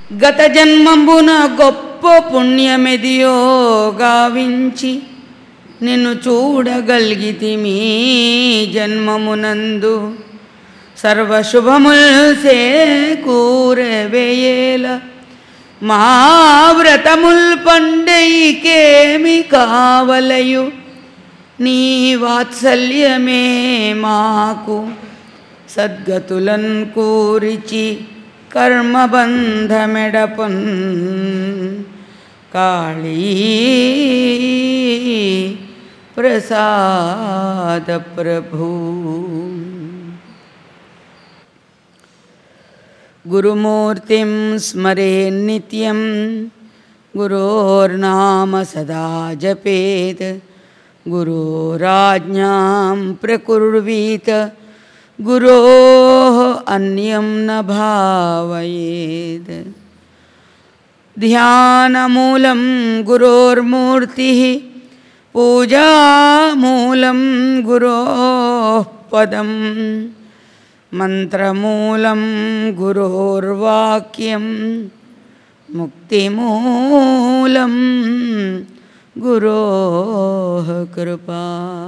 గత జన్మంబున గొప్ప పుణ్యమెదియో గావించి నిన్ను చూడగలిగితిమి జన్మమునందు సర్వశుభముల్ సేకూరవేయేల మా వ్రతముల్ పండైకేమి కావలయు నీ వాత్సల్యమే మాకు సద్గతులన్ కూరిచి కర్మబంధమెడపన్ కాళీ ప్రసాద ప్రభు గురుమూర్తిం స్మరే నిత్యం గురోర్నామ సదా జపేత్ గురోరాజ్ఞాం ప్రకుర్వీత గురో అన్యం న భావయేత్ ధ్యానమూలం గురోర్మూర్తి పూజామూలం గురో పదం మంత్రమూలం గురోర్వాక్యం ముక్తిమూలం గురో కృపా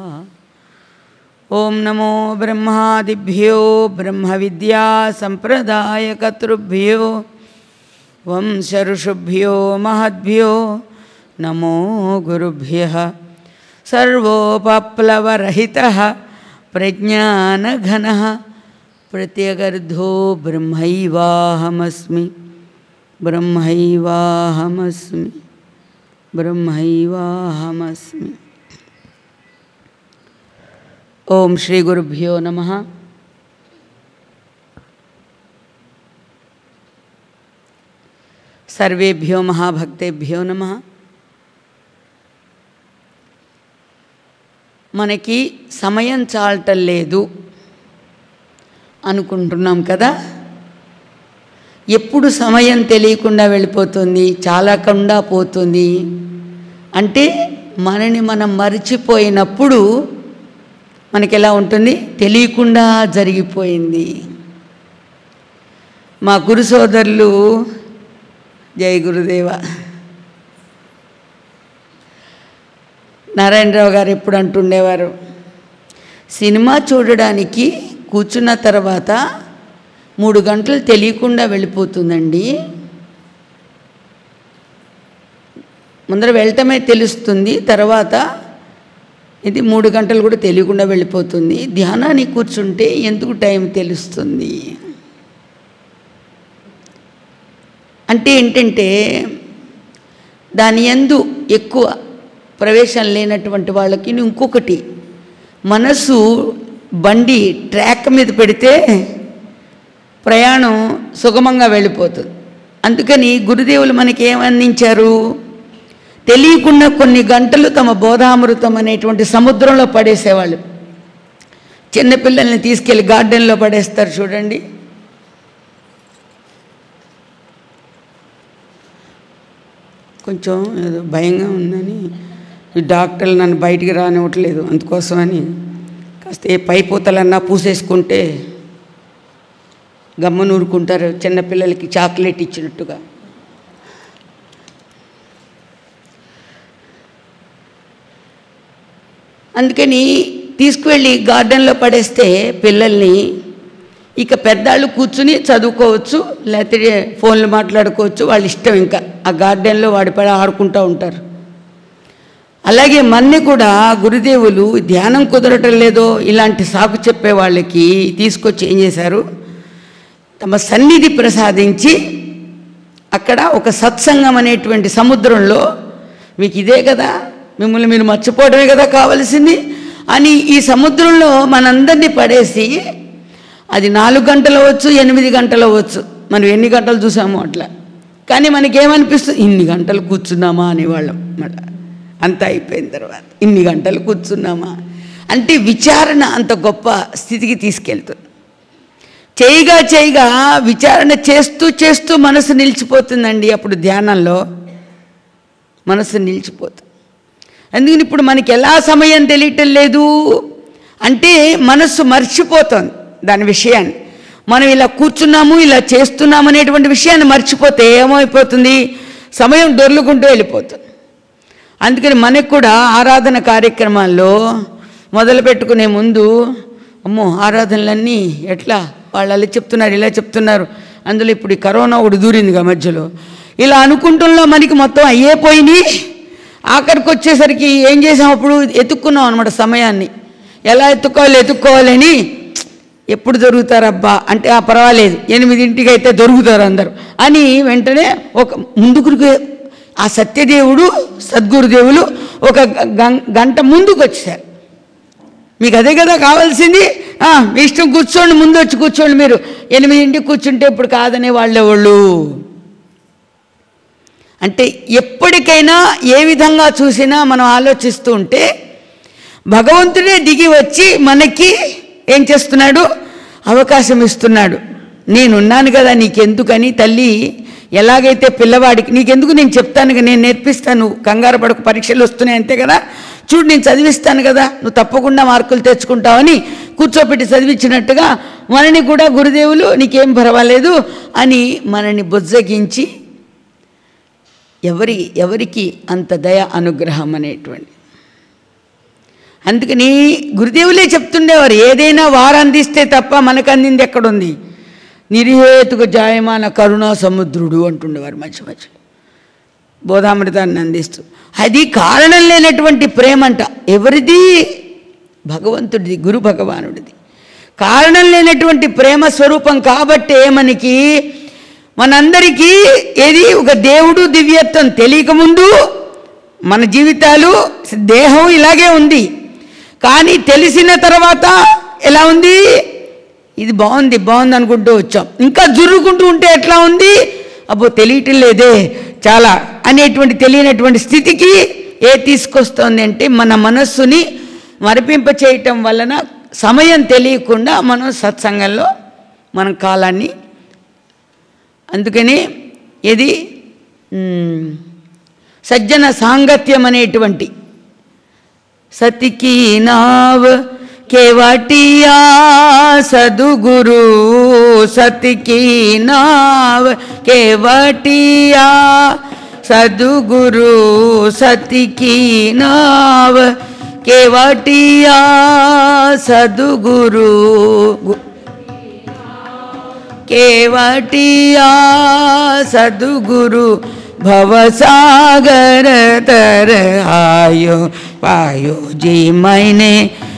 ఓం నమో బ్రహ్మాదిభ్యో బ్రహ్మ విద్యా సంప్రదాయకర్తృభ్యో వంశఋషుభ్యో మహద్భ్యో నమో గురుభ్య సర్వోపప్లవరహిత ప్రజ్ఞానఘన ప్రత్యగర్ధో బ్రహ్మైవాహమస్మి బ్రహ్మైవాహమస్మి బ్రహ్మైవాహమస్మి ఓం శ్రీ గురుభ్యో నమ సర్వేభ్యో మహాభక్తేభ్యో నమ మనకి సమయం చాలటం లేదు అనుకుంటున్నాం కదా ఎప్పుడు సమయం తెలియకుండా వెళ్ళిపోతుంది చాలకుండా పోతుంది అంటే మనని మనం మర్చిపోయినప్పుడు మనకి ఎలా ఉంటుంది తెలియకుండా జరిగిపోయింది మా గురు సోదరులు జై గురుదేవ నారాయణరావు గారు ఎప్పుడు అంటుండేవారు సినిమా చూడడానికి కూర్చున్న తర్వాత మూడు గంటలు తెలియకుండా వెళ్ళిపోతుందండి ముందర వెళ్ళటమే తెలుస్తుంది తర్వాత ఇది మూడు గంటలు కూడా తెలియకుండా వెళ్ళిపోతుంది ధ్యానానికి కూర్చుంటే ఎందుకు టైం తెలుస్తుంది అంటే ఏంటంటే దాని ఎందు ఎక్కువ ప్రవేశం లేనటువంటి వాళ్ళకి ఇంకొకటి మనసు బండి ట్రాక్ మీద పెడితే ప్రయాణం సుగమంగా వెళ్ళిపోతుంది అందుకని గురుదేవులు మనకి ఏమందించారు తెలియకుండా కొన్ని గంటలు తమ బోధామృతం అనేటువంటి సముద్రంలో పడేసేవాళ్ళు చిన్నపిల్లల్ని తీసుకెళ్ళి గార్డెన్లో పడేస్తారు చూడండి కొంచెం ఏదో భయంగా ఉందని ఈ డాక్టర్లు నన్ను బయటికి రానివ్వట్లేదు అందుకోసమని కాస్త ఏ పైపోతలన్నా పూసేసుకుంటే గమ్మనూరుకుంటారు చిన్నపిల్లలకి చాక్లెట్ ఇచ్చినట్టుగా అందుకని తీసుకువెళ్ళి గార్డెన్లో పడేస్తే పిల్లల్ని ఇక పెద్దాళ్ళు కూర్చుని చదువుకోవచ్చు లేకపోతే ఫోన్లు మాట్లాడుకోవచ్చు వాళ్ళ ఇష్టం ఇంకా ఆ గార్డెన్లో వాడి పడి ఆడుకుంటూ ఉంటారు అలాగే మన్ని కూడా గురుదేవులు ధ్యానం కుదరటం లేదో ఇలాంటి సాకు చెప్పే వాళ్ళకి తీసుకొచ్చి ఏం చేశారు తమ సన్నిధి ప్రసాదించి అక్కడ ఒక సత్సంగం అనేటువంటి సముద్రంలో మీకు ఇదే కదా మిమ్మల్ని మీరు మర్చిపోవడమే కదా కావలసింది అని ఈ సముద్రంలో మనందరినీ పడేసి అది నాలుగు గంటలు అవ్వచ్చు ఎనిమిది గంటలు అవ్వచ్చు మనం ఎన్ని గంటలు చూసామో అట్లా కానీ మనకేమనిపిస్తుంది ఇన్ని గంటలు కూర్చున్నామా అనేవాళ్ళం మళ్ళా అంతా అయిపోయిన తర్వాత ఇన్ని గంటలు కూర్చున్నామా అంటే విచారణ అంత గొప్ప స్థితికి తీసుకెళ్తుంది చేయగా చేయగా విచారణ చేస్తూ చేస్తూ మనసు నిలిచిపోతుందండి అప్పుడు ధ్యానంలో మనసు నిలిచిపోతుంది అందుకని ఇప్పుడు మనకి ఎలా సమయం తెలియటం లేదు అంటే మనస్సు మర్చిపోతుంది దాని విషయాన్ని మనం ఇలా కూర్చున్నాము ఇలా చేస్తున్నాము అనేటువంటి విషయాన్ని మర్చిపోతే ఏమైపోతుంది సమయం దొర్లుకుంటూ వెళ్ళిపోతుంది అందుకని మనకు కూడా ఆరాధన కార్యక్రమాల్లో మొదలు పెట్టుకునే ముందు అమ్మో ఆరాధనలన్నీ ఎట్లా వాళ్ళు అలా చెప్తున్నారు ఇలా చెప్తున్నారు అందులో ఇప్పుడు ఈ కరోనా ఒకటి దూరిందిగా మధ్యలో ఇలా అనుకుంటున్నా మనకి మొత్తం అయ్యే పోయినాయి ఆఖరికి వచ్చేసరికి ఏం చేసాం అప్పుడు ఎత్తుక్కున్నాం అనమాట సమయాన్ని ఎలా ఎత్తుకోవాలి ఎత్తుక్కోవాలని ఎప్పుడు దొరుకుతారబ్బా అంటే ఆ పర్వాలేదు ఎనిమిదింటికి అయితే దొరుకుతారు అందరు అని వెంటనే ఒక ముందుకు ఆ సత్యదేవుడు సద్గురుదేవులు ఒక గం- గంట ముందుకు వచ్చారు మీకు అదే కదా కావాల్సింది ఆ, మీ ఇష్టం కూర్చోండి ముందు వచ్చి కూర్చోండి మీరు ఎనిమిదింటికి కూర్చుంటే ఇప్పుడు కాదనే వాళ్ళెవాళ్ళు అంటే ఎప్పటికైనా ఏ విధంగా చూసినా మనం ఆలోచిస్తూ ఉంటే భగవంతుడే దిగి వచ్చి మనకి ఏం చేస్తున్నాడు అవకాశం ఇస్తున్నాడు నేనున్నాను కదా నీకెందుకని తల్లి ఎలాగైతే పిల్లవాడికి నీకెందుకు నేను చెప్తాను కదా, నేను నేర్పిస్తాను కంగారు పడకు పరీక్షలు వస్తున్నాయి అంతే కదా చూడు నేను చదివిస్తాను కదా నువ్వు తప్పకుండా మార్కులు తెచ్చుకుంటావని కూర్చోపెట్టి చదివించినట్టుగా మనని కూడా గురుదేవులు నీకేం పర్వాలేదు అని మనని బుజ్జగించి ఎవరి ఎవరికి అంత దయ అనుగ్రహం అనేటువంటి అందుకని గురుదేవులే చెప్తుండేవారు ఏదైనా వారు అందిస్తే తప్ప మనకు అందింది ఎక్కడుంది నిర్హేతుక జాయమాన కరుణా సముద్రుడు అంటుండేవారు మధ్య మధ్యలో బోధామృతాన్ని అందిస్తూ అది కారణం లేనటువంటి ప్రేమ అంట ఎవరిది భగవంతుడిది గురు భగవానుడిది కారణం లేనటువంటి ప్రేమ స్వరూపం కాబట్టే మనకి మనందరికీ ఏది ఒక దేవుడు దివ్యత్వం తెలియకముందు మన జీవితాలు దేహం ఇలాగే ఉంది కానీ తెలిసిన తర్వాత ఎలా ఉంది ఇది బాగుంది బాగుంది అనుకుంటూ వచ్చాం ఇంకా జుర్రుకుంటూ ఉంటే ఎట్లా ఉంది అబ్బో తెలియటం లేదే చాలా అనేటువంటి తెలియనటువంటి స్థితికి ఏ తీసుకొస్తోంది అంటే మన మనస్సుని మరిపింప చేయటం వలన సమయం తెలియకుండా మనం సత్సంగంలో మన కాలాన్ని అందుకని ఇది మ్, సజ్జన సాంగత్యం అనేటువంటి సతికి నావ్ కేవటియా సదుగురు సతికి నావ్ కేవటియా సదుగురు సతికి నావ్ కేవటియా సదుగురు గు- केवटिया सद्गुरु भवसागर तर आयो पायो जी मैंने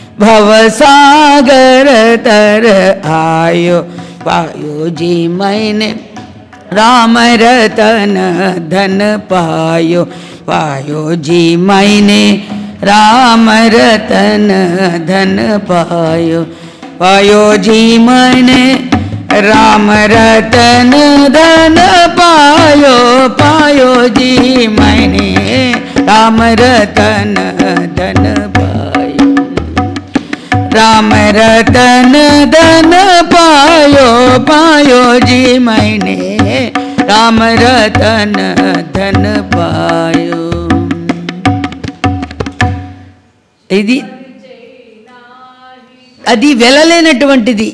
भवसागर तर आयो पायो जी मैंने राम रतन धन पायो पायो जी मैंने राम रतन धन पायो पायो जी मैंने राम रतन धन पायो पायो जी मैंने राम रतन धन पायो राम रतन धन पायो पायो जी मैंने राम रतन धन पायो ఇది అది వెళ్ళలేనటువంటిది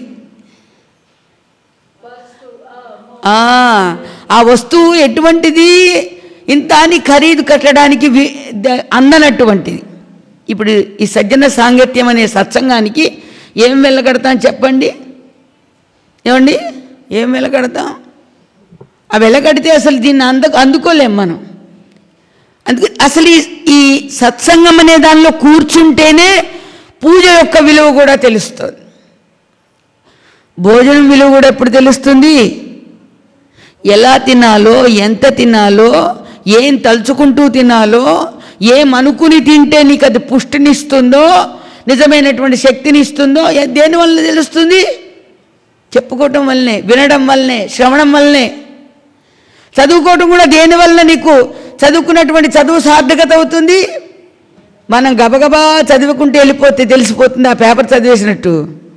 ఆ, ఆ వస్తువు ఎటువంటిది ఇంత అని ఖరీదు కట్టడానికి వి- ద- అందనటువంటిది ఇప్పుడు ఈ సజ్జన సాంగత్యం అనే సత్సంగానికి ఏం వెళ్ళగడతాం చెప్పండి ఏమండి ఏం వెళ్ళగడతాం ఆ వెళ్ళగడితే అసలు దీన్ని అంద అందుకోలేం మనం అందుకు అసలు ఈ ఈ సత్సంగం అనే దానిలో కూర్చుంటేనే పూజ యొక్క విలువ కూడా తెలుస్తుంది భోజనం విలువ కూడా ఎప్పుడు తెలుస్తుంది ఎలా తినాలో ఎంత తినాలో ఏం తలుచుకుంటూ తినాలో ఏం అనుకుని తింటే నీకు అది పుష్టినిస్తుందో నిజమైనటువంటి శక్తిని ఇస్తుందో ఏ- దేనివల్ల తెలుస్తుంది చెప్పుకోవటం వల్లనే వినడం వల్లనే శ్రవణం వల్లనే చదువుకోవటం కూడా దేనివల్ల నీకు చదువుకున్నటువంటి చదువు సార్థకత అవుతుంది మనం గబగబా చదువుకుంటూ వెళ్ళిపోతే తెలిసిపోతుంది ఆ పేపర్ చదివేసినట్టు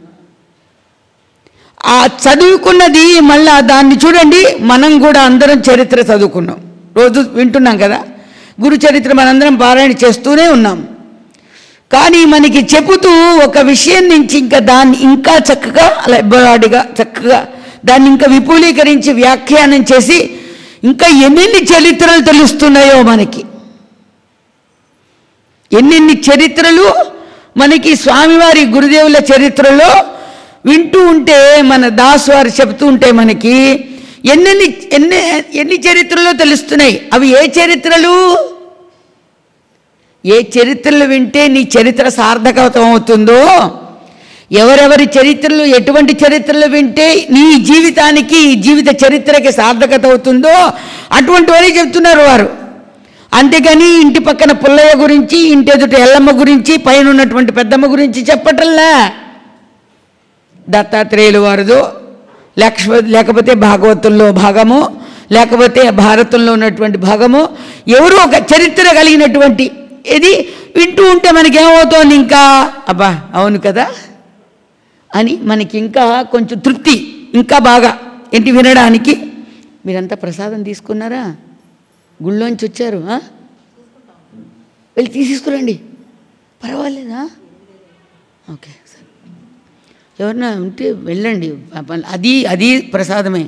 ఆ చదువుకున్నది మళ్ళా దాన్ని చూడండి మనం కూడా అందరం చరిత్ర చదువుకున్నాం రోజు వింటున్నాం కదా గురు చరిత్ర మనందరం పారాయణ చేస్తూనే ఉన్నాం కానీ మనకి చెబుతూ ఒక విషయం నుంచి ఇంకా దాన్ని ఇంకా చక్కగా లైబ్రాడిగా చక్కగా దాన్ని ఇంకా విపులీకరించి వ్యాఖ్యానం చేసి ఇంకా ఎన్నెన్ని చరిత్రలు తెలుస్తున్నాయో మనకి ఎన్నెన్ని చరిత్రలు మనకి స్వామివారి గురుదేవుల చరిత్రలో వింటూ ఉంటే మన దాస్ వారు చెబుతూ ఉంటే మనకి ఎన్నెన్ని ఎన్ని ఎన్ని చరిత్రలో తెలుస్తున్నాయి అవి ఏ చరిత్రలు ఏ చరిత్రలు వింటే నీ చరిత్ర సార్థకతం అవుతుందో ఎవరెవరి చరిత్రలు ఎటువంటి చరిత్రలు వింటే నీ జీవితానికి ఈ జీవిత చరిత్రకి సార్థకత అవుతుందో అటువంటివన్నీ చెప్తున్నారు వారు అంతేగాని ఇంటి పక్కన పుల్లయ్య గురించి ఇంటి ఎదుట ఎల్లమ్మ గురించి పైన ఉన్నటువంటి పెద్దమ్మ గురించి చెప్పటంలా దత్తాత్రేయులు వారిదో లేకపోతే లేకపోతే భాగవతంలో భాగము లేకపోతే భారతంలో ఉన్నటువంటి భాగము ఎవరో ఒక చరిత్ర కలిగినటువంటి ఇది వింటూ ఉంటే మనకి ఏమవుతోంది ఇంకా అబ్బా అవును కదా అని మనకి ఇంకా కొంచెం తృప్తి ఇంకా బాగా ఏంటి వినడానికి మీరంతా ప్రసాదం తీసుకున్నారా గుళ్ళోంచి వచ్చారు ఆ? వెళ్ళి తీసేసుకురండి పర్వాలేదా ఓకే సరే ఎవరన్నా ఉంటే వెళ్ళండి పాపం అది అది ప్రసాదమే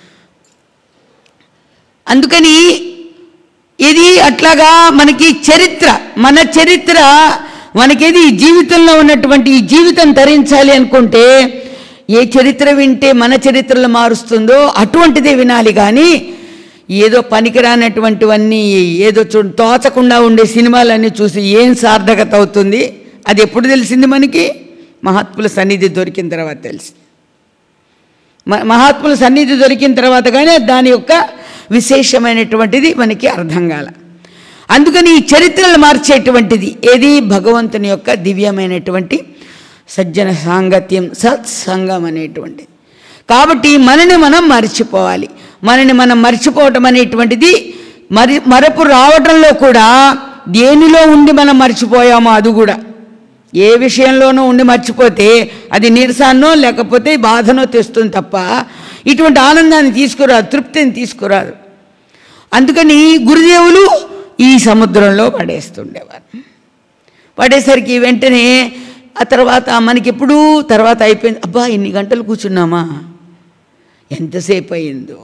అందుకని ఇది అట్లాగా మనకి చరిత్ర మన చరిత్ర మనకేది ఈ జీవితంలో ఉన్నటువంటి ఈ జీవితం ధరించాలి అనుకుంటే ఏ చరిత్ర వింటే మన చరిత్రలు మారుస్తుందో అటువంటిదే వినాలి కానీ ఏదో పనికిరానటువంటివన్నీ ఏదో చూ తోచకుండా ఉండే సినిమాలన్నీ చూసి ఏం సార్థకత అవుతుంది అది ఎప్పుడు తెలిసింది మనకి మహాత్ముల సన్నిధి దొరికిన తర్వాత తెలిసింది మ- మహాత్ముల సన్నిధి దొరికిన తర్వాత కానీ దాని యొక్క విశేషమైనటువంటిది మనకి అర్థం కాల అందుకని ఈ చరిత్రలు మార్చేటువంటిది ఏది భగవంతుని యొక్క దివ్యమైనటువంటి సజ్జన సాంగత్యం సత్సంగం అనేటువంటిది కాబట్టి మనని మనం మర్చిపోవాలి మనని మనం మర్చిపోవటం అనేటువంటిది మరి మరపు రావటంలో కూడా దేనిలో ఉండి మనం మర్చిపోయామో అది కూడా ఏ విషయంలోనూ ఉండి మర్చిపోతే అది నీరసాన్నో లేకపోతే బాధనో తెస్తుంది తప్ప ఇటువంటి ఆనందాన్ని తీసుకురాదు తృప్తిని తీసుకురాదు అందుకని గురుదేవులు ఈ సముద్రంలో పడేస్తుండేవారు పడేసరికి వెంటనే ఆ తర్వాత మనకెప్పుడు తర్వాత అయిపోయింది అబ్బా ఇన్ని గంటలు కూర్చున్నామా ఎంతసేపు అయిందో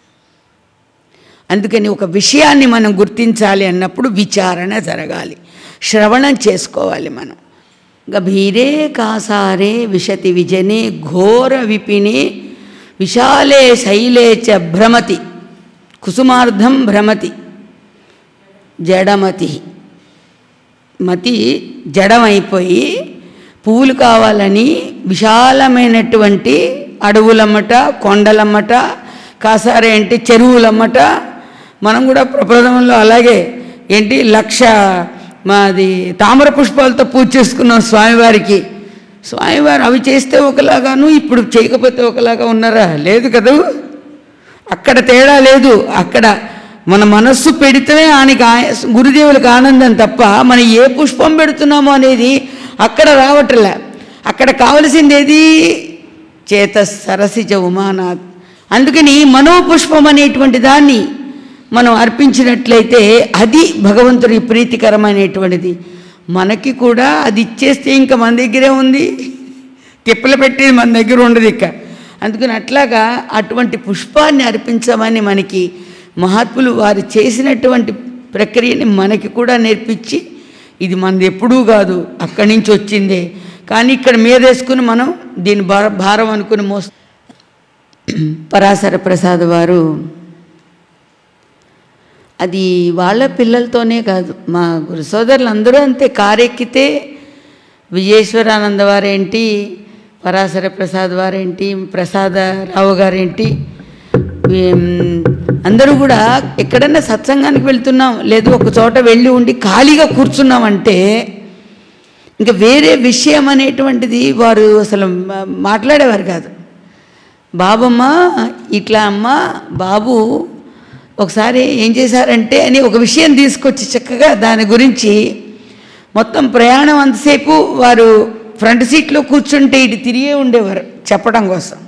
అందుకని ఒక విషయాన్ని మనం గుర్తించాలి అన్నప్పుడు విచారణ జరగాలి శ్రవణం చేసుకోవాలి మనం గభీరే కాసారే విశతి విజనే ఘోర విపినే విశాలే శైలే చ భ్రమతి కుసుమార్ధం భ్రమతి జడమతి మతి జడమైపోయి పువ్వులు కావాలని విశాలమైనటువంటి అడవులమ్మట కొండలమ్మట కాసారే అంటే చెరువులమ్మట మనం కూడా ప్రప్రథమంలో అలాగే ఏంటి లక్ష మాది తామర పుష్పాలతో పూజ చేసుకున్నాం స్వామివారికి స్వామివారు అవి చేస్తే ఒకలాగాను ఇప్పుడు చేయకపోతే ఒకలాగా ఉన్నారా లేదు కదా అక్కడ తేడా లేదు అక్కడ మన మనస్సు పెడితే ఆయనకి ఆయ- గురుదేవులకు ఆనందం తప్ప మనం ఏ పుష్పం పెడుతున్నామో అనేది అక్కడ రావట్లే అక్కడ కావలసింది ఏది చేత సరసిజ ఉమానాథ్ అందుకని మనోపుష్పం అనేటువంటి దాన్ని మనం అర్పించినట్లయితే అది భగవంతుడి ప్రీతికరమైనటువంటిది మనకి కూడా అది ఇచ్చేస్తే ఇంకా మన దగ్గరే ఉంది తిప్పలు పెట్టేది మన దగ్గర ఉండదు ఇక అందుకని అట్లాగా అటువంటి పుష్పాన్ని అర్పించమని మనకి మహాత్ములు వారు చేసినటువంటి ప్రక్రియని మనకి కూడా నేర్పించి ఇది మనది ఎప్పుడూ కాదు అక్కడి నుంచి వచ్చిందే కానీ ఇక్కడ మీదేసుకుని మనం దీని భార భారం అనుకుని మోస్ పరాశర ప్రసాద్ వారు అది వాళ్ళ పిల్లలతోనే కాదు మా గురు సోదరులు అందరూ అంతే కారెక్కితే విజయేశ్వరానంద వారేంటి పరాశర ప్రసాద్ వారేంటి ప్రసాదరావు గారేంటి వీం- అందరూ కూడా ఎక్కడన్నా సత్సంగానికి వెళ్తున్నాం లేదు ఒక చోట వెళ్ళి ఉండి ఖాళీగా కూర్చున్నామంటే ఇంకా వేరే విషయం అనేటువంటిది వారు అసలు మా- మాట్లాడేవారు కాదు బాబమ్మ ఇట్లా అమ్మ బాబు ఒకసారి ఏం చేశారంటే అని ఒక విషయం తీసుకొచ్చి చక్కగా దాని గురించి మొత్తం ప్రయాణం అంతసేపు వారు ఫ్రంట్ సీట్లో కూర్చుంటే ఇటు తిరిగే ఉండేవారు చెప్పడం కోసం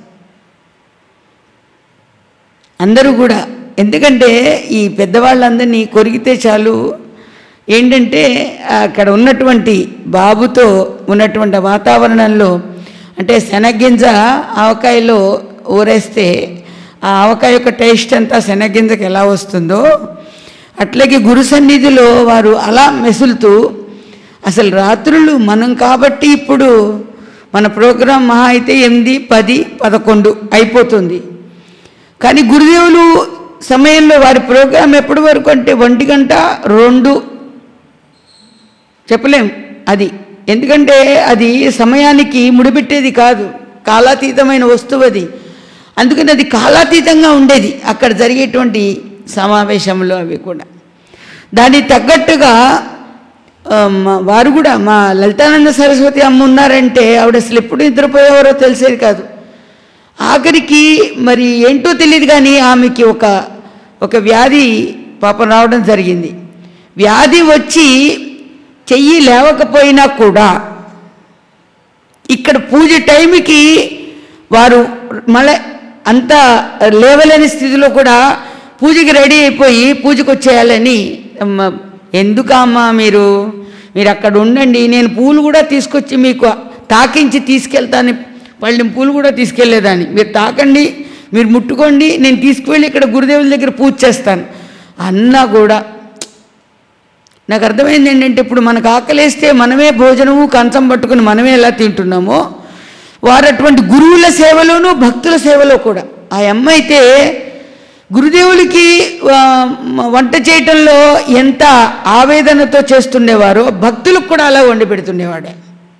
అందరూ కూడా ఎందుకంటే ఈ పెద్దవాళ్ళందరినీ కొరిగితే చాలు ఏంటంటే అక్కడ ఉన్నటువంటి బాబుతో ఉన్నటువంటి వాతావరణంలో అంటే శనగ్గింజ ఆవకాయలో ఊరేస్తే ఆ ఆవకాయ యొక్క టేస్ట్ అంతా శనగ్గింజకి ఎలా వస్తుందో అట్లాగే గురు సన్నిధిలో వారు అలా మెసులుతూ అసలు రాత్రులు మనం కాబట్టి ఇప్పుడు మన ప్రోగ్రాం మహా అయితే ఎనిమిది పది పదకొండు అయిపోతుంది కానీ గురుదేవులు సమయంలో వారి ప్రోగ్రాం ఎప్పటి వరకు అంటే ఒంటి గంట రెండు చెప్పలేం అది ఎందుకంటే అది సమయానికి ముడిపెట్టేది కాదు కాలాతీతమైన వస్తువు అది అందుకని అది కాలాతీతంగా ఉండేది అక్కడ జరిగేటువంటి సమావేశంలో అవి కూడా దానికి తగ్గట్టుగా ఆ, మా- వారు కూడా మా లలితానంద సరస్వతి అమ్మ ఉన్నారంటే ఆవిడ అసలు ఎప్పుడు నిద్రపోయేవారో తెలిసేది కాదు ఆఖరికి మరి ఏంటో తెలియదు కానీ ఆమెకి ఒక ఒక వ్యాధి పాపం రావడం జరిగింది వ్యాధి వచ్చి చెయ్యి లేవకపోయినా కూడా ఇక్కడ పూజ టైంకి వారు మళ్ళీ అంత లేవలేని స్థితిలో కూడా పూజకి రెడీ అయిపోయి పూజకు వచ్చేయాలని అమ్మ, ఎందుకమ్మా మీరు మీరు అక్కడ ఉండండి నేను పూలు కూడా తీసుకొచ్చి మీకు తాకించి తీసుకెళ్తాను వాళ్ళని పూలు కూడా తీసుకెళ్లేదాన్ని మీరు తాకండి మీరు ముట్టుకోండి నేను తీసుకువెళ్ళి ఇక్కడ గురుదేవుల దగ్గర పూజ చేస్తాను అన్నా కూడా నాకు అర్థమైంది ఏంటంటే ఇప్పుడు మనకు ఆకలేస్తే మనమే భోజనము కంచం పట్టుకుని మనమే ఎలా తింటున్నామో వారు అటువంటి గురువుల సేవలోనూ భక్తుల సేవలో కూడా ఆ అమ్మ అయితే గురుదేవులకి ఆ, వంట చేయటంలో ఎంత ఆవేదనతో చేస్తుండేవారో భక్తులకు కూడా అలా వండి పెడుతుండేవాడే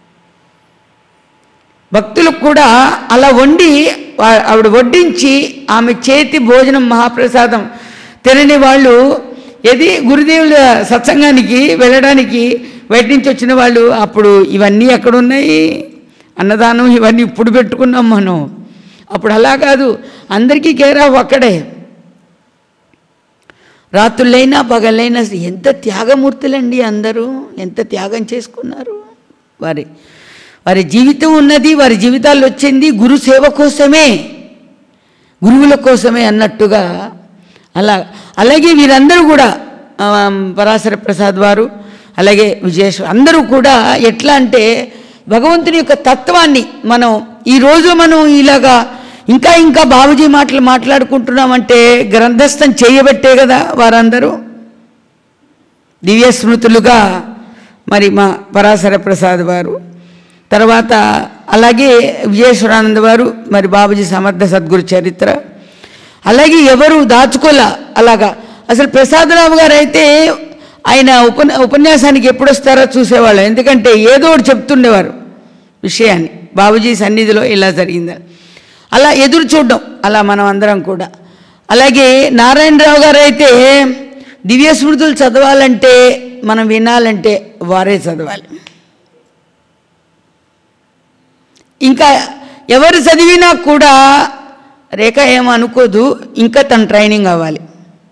భక్తులకు కూడా అలా వండి వా- ఆవిడ వడ్డించి ఆమె చేతి భోజనం మహాప్రసాదం తినని వాళ్ళు ఏది గురుదేవుల సత్సంగానికి వెళ్ళడానికి బయట నుంచి వచ్చిన వాళ్ళు అప్పుడు ఇవన్నీ ఎక్కడ ఉన్నాయి అన్నదానం ఇవన్నీ ఇప్పుడు పెట్టుకున్నాం మనం అప్పుడు అలా కాదు అందరికీ కేరా ఒక్కడే రాత్రులైనా పగలైనా ఎంత త్యాగమూర్తులండి అందరూ ఎంత త్యాగం చేసుకున్నారు వారి వారి జీవితం ఉన్నది వారి జీవితాల్లో వచ్చింది గురు సేవ కోసమే గురువుల కోసమే అన్నట్టుగా అలా అలాగే వీరందరూ కూడా ఆ, పరాశర ప్రసాద్ వారు అలాగే విజయేశ్వర్ అందరూ కూడా ఎట్లా అంటే భగవంతుని యొక్క తత్వాన్ని మనం ఈరోజు మనం ఇలాగా ఇంకా ఇంకా బాబుజీ మాటలు మాట్లాడుకుంటున్నామంటే గ్రంథస్థం చేయబట్టే కదా వారందరూ దివ్య స్మృతులుగా మరి మా పరాశర ప్రసాద్ వారు తర్వాత అలాగే విజయేశ్వరానంద వారు మరి బాబుజీ సమర్థ సద్గురు చరిత్ర అలాగే ఎవరు దాచుకోలే అలాగా అసలు ప్రసాదరావు గారు అయితే ఆయన ఉప ఉపన్యాసానికి ఎప్పుడు వస్తారో చూసేవాళ్ళు ఎందుకంటే ఏదో ఒకటి చెప్తుండేవారు విషయాన్ని బాబుజీ సన్నిధిలో ఇలా జరిగిందని అలా ఎదురు చూడడం అలా మనం అందరం కూడా అలాగే నారాయణరావు గారు అయితే దివ్య స్మృతులు చదవాలంటే మనం వినాలంటే వారే చదవాలి ఇంకా ఎవరు చదివినా కూడా రేఖ ఏమనుకోదు ఇంకా తన ట్రైనింగ్ అవ్వాలి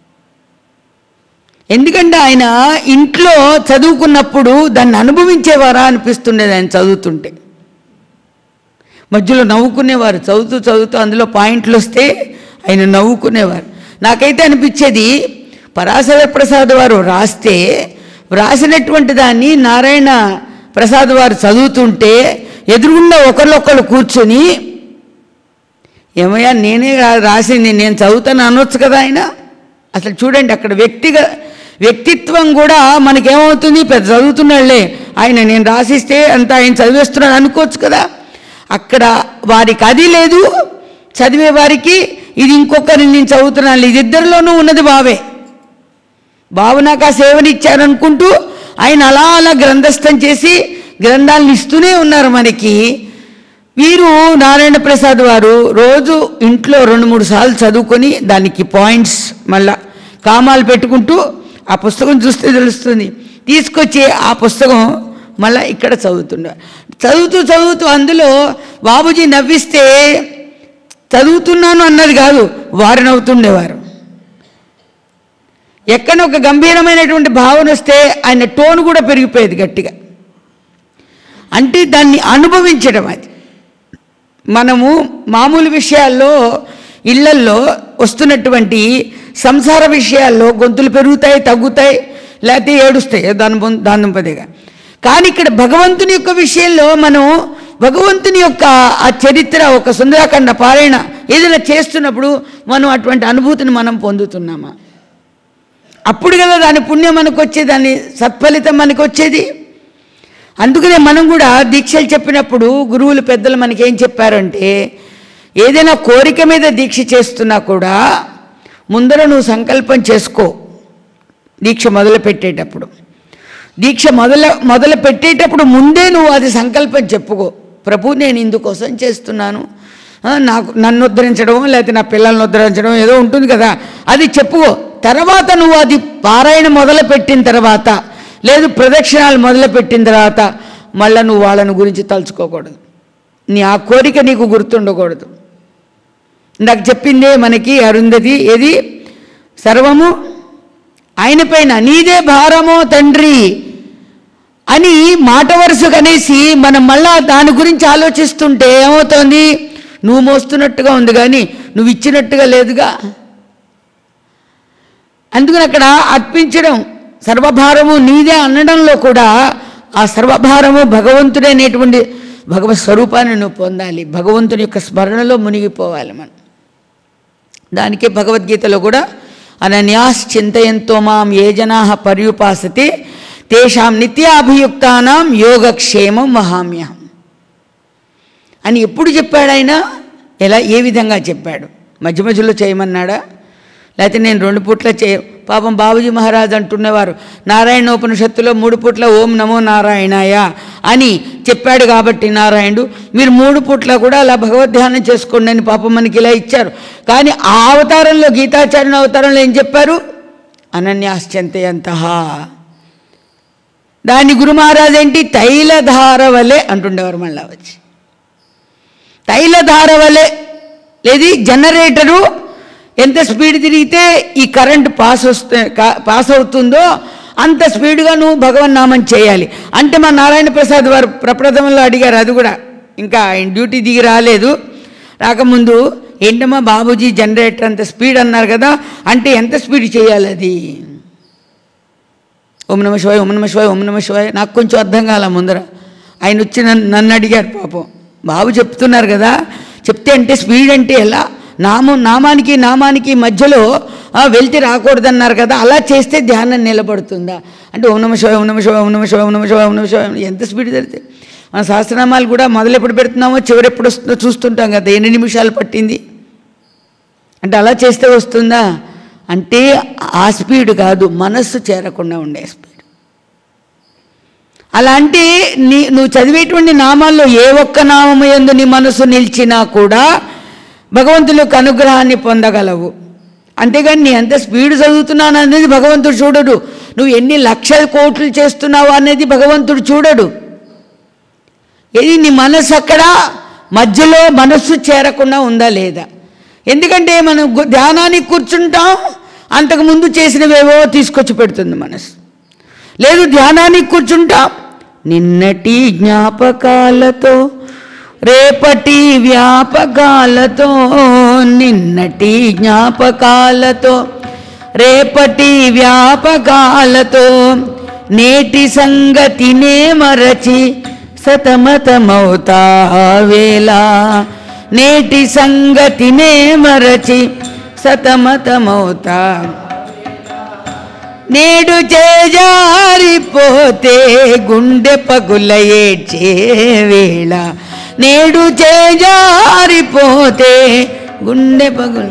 ఎందుకంటే ఆయన ఇంట్లో చదువుకున్నప్పుడు దాన్ని అనుభవించేవారా అనిపిస్తుండేది ఆయన చదువుతుంటే మధ్యలో నవ్వుకునేవారు చదువుతూ చదువుతూ అందులో పాయింట్లు వస్తే ఆయన నవ్వుకునేవారు నాకైతే అనిపించేది పరాశర ప్రసాద్ వారు రాస్తే వ్రాసినటువంటి దాన్ని నారాయణ ప్రసాద్ వారు చదువుతుంటే ఎదురుగుండా ఒకళ్ళొకళ్ళు కూర్చొని ఏమయ్యా నేనే రా- రాసింది నేను చదువుతాను అనొచ్చు కదా ఆయన అసలు చూడండి అక్కడ వ్యక్తిగ వ్యక్తిత్వం కూడా మనకేమవుతుంది పెద్ద చదువుతున్నాడులే ఆయన నేను రాసిస్తే అంత ఆయన చదివేస్తున్నాడు అనుకోవచ్చు కదా అక్కడ వారికి అది లేదు చదివే వారికి ఇది ఇంకొకరి నేను చదువుతున్నాను ఇది ఇద్దరిలోనూ ఉన్నది బావే బావు నాకు ఆ సేవనిచ్చారనుకుంటూ ఆయన అలా అలా గ్రంథస్థం చేసి గ్రంథాలను ఇస్తూనే ఉన్నారు మనకి వీరు నారాయణ ప్రసాద్ వారు రోజు ఇంట్లో రెండు మూడు సార్లు చదువుకొని దానికి పాయింట్స్ మళ్ళా కామాలు పెట్టుకుంటూ ఆ పుస్తకం చూస్తే తెలుస్తుంది తీసుకొచ్చి ఆ పుస్తకం మళ్ళా ఇక్కడ చదువుతుండే చదువుతూ చదువుతూ అందులో బాబుజీ నవ్విస్తే చదువుతున్నాను అన్నది కాదు వారు నవ్వుతుండేవారు ఎక్కడ ఒక గంభీరమైనటువంటి భావన వస్తే ఆయన టోన్ కూడా పెరిగిపోయేది గట్టిగా అంటే దాన్ని అనుభవించడం అది మనము మామూలు విషయాల్లో ఇళ్లల్లో వస్తున్నటువంటి సంసార విషయాల్లో గొంతులు పెరుగుతాయి తగ్గుతాయి లేకపోతే ఏడుస్తాయి దాని బొం- దాని దుంపదిగా కానీ ఇక్కడ భగవంతుని యొక్క విషయంలో మనం భగవంతుని యొక్క ఆ చరిత్ర ఒక సుందరాఖండ పారాయణ ఏదైనా చేస్తున్నప్పుడు మనం అటువంటి అనుభూతిని మనం పొందుతున్నామా అప్పుడు కదా దాని పుణ్యం మనకు వచ్చేది దాని సత్ఫలితం మనకు వచ్చేది అందుకనే మనం కూడా దీక్షలు చెప్పినప్పుడు గురువులు పెద్దలు మనకి ఏం చెప్పారంటే ఏదైనా కోరిక మీద దీక్ష చేస్తున్నా కూడా ముందర నువ్వు సంకల్పం చేసుకో దీక్ష మొదలు పెట్టేటప్పుడు దీక్ష మొదలు మొదలు పెట్టేటప్పుడు ముందే నువ్వు అది సంకల్పం చెప్పుకో ప్రభు నేను ఇందుకోసం చేస్తున్నాను ఆ, నాకు నన్ను ఉద్ధరించడం లేకపోతే నా పిల్లల్ని ఉద్ధరించడం ఏదో ఉంటుంది కదా అది చెప్పుకో తర్వాత నువ్వు అది పారాయణ మొదలు పెట్టిన తర్వాత లేదు ప్రదక్షిణాలు మొదలు పెట్టిన తర్వాత మళ్ళీ నువ్వు వాళ్ళని గురించి తలుచుకోకూడదు నీ ఆ కోరిక నీకు గుర్తుండకూడదు ఇందాక చెప్పిందే మనకి అరుంధతి ఏది సర్వము ఆయన పైన నీదే భారమో తండ్రి అని మాట వరుసకు అనేసి మనం మళ్ళా దాని గురించి ఆలోచిస్తుంటే ఏమవుతోంది నువ్వు మోస్తున్నట్టుగా ఉంది కానీ నువ్వు ఇచ్చినట్టుగా లేదుగా అందుకని అక్కడ అర్పించడం సర్వభారము నీదే అనడంలో కూడా ఆ సర్వభారము భగవంతుడైనటువంటి భగవత్ స్వరూపాన్ని నువ్వు పొందాలి భగవంతుని యొక్క స్మరణలో మునిగిపోవాలి మనం దానికే భగవద్గీతలో కూడా అనన్యాస్ చింతయంతో మాం ఏ జనా పర్యుపాసతే తేషాం నిత్యాభియుక్తానాం యోగక్షేమం మహామ్యహం అని ఎప్పుడు చెప్పాడు ఆయన ఎలా ఏ విధంగా చెప్పాడు మధ్య మధ్యలో చేయమన్నాడా లేకపోతే నేను రెండు పూట్ల చేయ పాపం బాబుజీ మహారాజ్ అంటున్నవారు నారాయణోపనిషత్తులో మూడు పూట్ల ఓం నమో నారాయణాయ అని చెప్పాడు కాబట్టి నారాయణుడు మీరు మూడు పూట్ల కూడా అలా భగవద్ధ్యానం చేసుకోండి అని పాపం మనకి ఇలా ఇచ్చారు కానీ ఆ అవతారంలో గీతాచార్యుని అవతారంలో ఏం చెప్పారు అనన్యాశ్చంతయంత దాని గురు మహారాజ్ ఏంటి తైలధార వలె అంటుండేవారు మళ్ళా వచ్చి తైలధార వలె లేది జనరేటరు ఎంత స్పీడ్ తిరిగితే ఈ కరెంట్ పాస్ వస్తే కా- పాస్ అవుతుందో అంత స్పీడ్గా నువ్వు భగవన్ నామం చేయాలి అంటే మా నారాయణ ప్రసాద్ వారు ప్రప్రథమంలో అడిగారు అది కూడా ఇంకా ఆయన డ్యూటీ దిగి రాలేదు రాకముందు ఏంటమ్మా బాబూజీ జనరేటర్ అంత స్పీడ్ అన్నారు కదా అంటే ఎంత స్పీడ్ చేయాలి అది ఓం నమ శివాయ ఓం నమ శివాయ ఓం నమ శివాయ నాకు కొంచెం అర్థం కాల ముందర ఆయన వచ్చి నన్ను నన్ను అడిగారు పాపం బాబు చెప్తున్నారు కదా చెప్తే అంటే స్పీడ్ అంటే ఎలా నామం నామానికి నామానికి మధ్యలో ఆ, వెళ్తే రాకూడదన్నారు కదా అలా చేస్తే ధ్యానం నిలబడుతుందా అంటే ఓం నమ శివాయ ఓం నమ శివాయ ఓం నమ శివాయ ఓం నమ శివాయ ఓం నమ శివాయ ఎంత స్పీడ్ జరిగితే మన సహస్రనామాలు కూడా మొదలు ఎప్పుడు పెడుతున్నామో చివరి ఎప్పుడు వస్తుందో చూస్తుంటాం కదా ఎన్ని నిమిషాలు పట్టింది అంటే అలా చేస్తే వస్తుందా అంటే ఆ స్పీడ్ కాదు మనస్సు చేరకుండా ఉండే స్పీడ్ అలా అంటే నీ నువ్వు చదివేటువంటి నామాల్లో ఏ ఒక్క నామము ఎందు నీ మనసు నిలిచినా కూడా భగవంతుని యొక్క అనుగ్రహాన్ని పొందగలవు అంతేగాని నీ ఎంత స్పీడ్ చదువుతున్నాను అనేది భగవంతుడు చూడడు నువ్వు ఎన్ని లక్షల కోట్లు చేస్తున్నావు అనేది భగవంతుడు చూడడు ఏది నీ మనసు అక్కడ మధ్యలో మనస్సు చేరకుండా ఉందా లేదా ఎందుకంటే మనం గు- ధ్యానానికి కూర్చుంటాం అంతకుముందు చేసినవేవో తీసుకొచ్చి పెడుతుంది మనసు లేదు ధ్యానానికి కూర్చుంటాం నిన్నటి జ్ఞాపకాలతో రేపటి వ్యాపకాలతో నిన్నటి జ్ఞాపకాలతో రేపటి వ్యాపకాలతో నేటి సంగతినే మరచి సతమతమవుతా వేళ నేటి సంగతినే మరచి సతమతమవుతా నేడు చేజారిపోతే గుండె పగుల ఏడ్చే వేళ నేడు చేజారిపోతే గుండె పగుల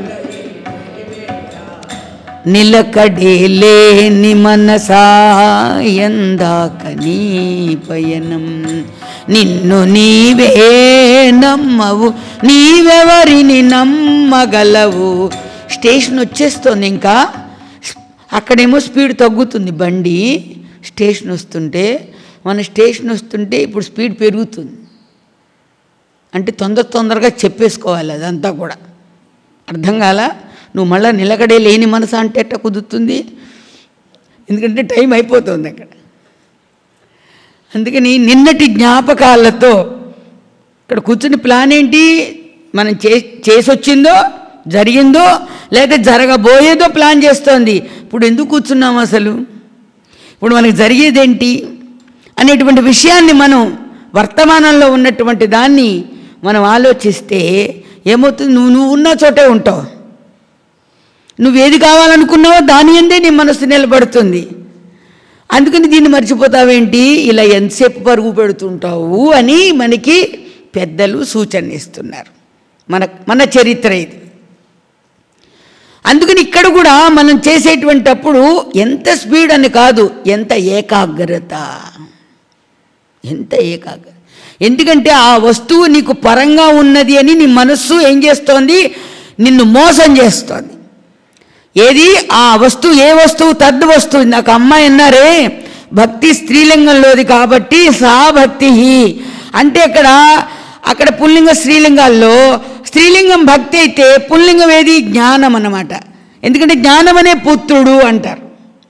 నిలకడే లేని మనసాయందాక నీ పయనం నిన్ను నీవే నమ్మవు నీవెవరిని నమ్మగలవు స్టేషన్ వచ్చేస్తుంది ఇంకా అక్కడేమో స్పీడ్ తగ్గుతుంది బండి స్టేషన్ వస్తుంటే మన స్టేషన్ వస్తుంటే ఇప్పుడు స్పీడ్ పెరుగుతుంది అంటే తొందర తొందరగా చెప్పేసుకోవాలి అదంతా కూడా అర్థం కాల నువ్వు మళ్ళీ నిలకడే లేని మనసు అంటే ఎట్ట కుదురుతుంది ఎందుకంటే టైం అయిపోతుంది అక్కడ అందుకని నిన్నటి జ్ఞాపకాలతో ఇక్కడ కూర్చుని ప్లాన్ ఏంటి మనం చే చేసొచ్చిందో జరిగిందో లేదా జరగబోయేదో ప్లాన్ చేస్తోంది ఇప్పుడు ఎందుకు కూర్చున్నాం అసలు ఇప్పుడు మనకి జరిగేదేంటి అనేటువంటి విషయాన్ని మనం వర్తమానంలో ఉన్నటువంటి దాన్ని మనం ఆలోచిస్తే ఏమవుతుంది నువ్వు నువ్వు ఉన్న చోటే ఉంటావు నువ్వేది కావాలనుకున్నావో దాని అందే నీ మనసు నిలబడుతుంది అందుకని దీన్ని మర్చిపోతావేంటి ఇలా ఎంతసేపు పరుగు పెడుతుంటావు అని మనకి పెద్దలు సూచన ఇస్తున్నారు మన మన చరిత్ర ఇది అందుకని ఇక్కడ కూడా మనం చేసేటువంటి అప్పుడు ఎంత స్పీడ్ అని కాదు ఎంత ఏకాగ్రత ఎంత ఏకాగ్రత ఎందుకంటే ఆ వస్తువు నీకు పరంగా ఉన్నది అని నీ మనస్సు ఏం చేస్తోంది నిన్ను మోసం చేస్తోంది ఏది ఆ వస్తువు ఏ వస్తువు తద్దు వస్తువు నాకు అమ్మాయి అన్నారే భక్తి స్త్రీలింగంలోది కాబట్టి సా భక్తి అంటే అక్కడ అక్కడ పుల్లింగ స్త్రీలింగాల్లో స్త్రీలింగం భక్తి అయితే పుల్లింగం ఏది జ్ఞానం అన్నమాట ఎందుకంటే జ్ఞానం అనే పుత్రుడు అంటారు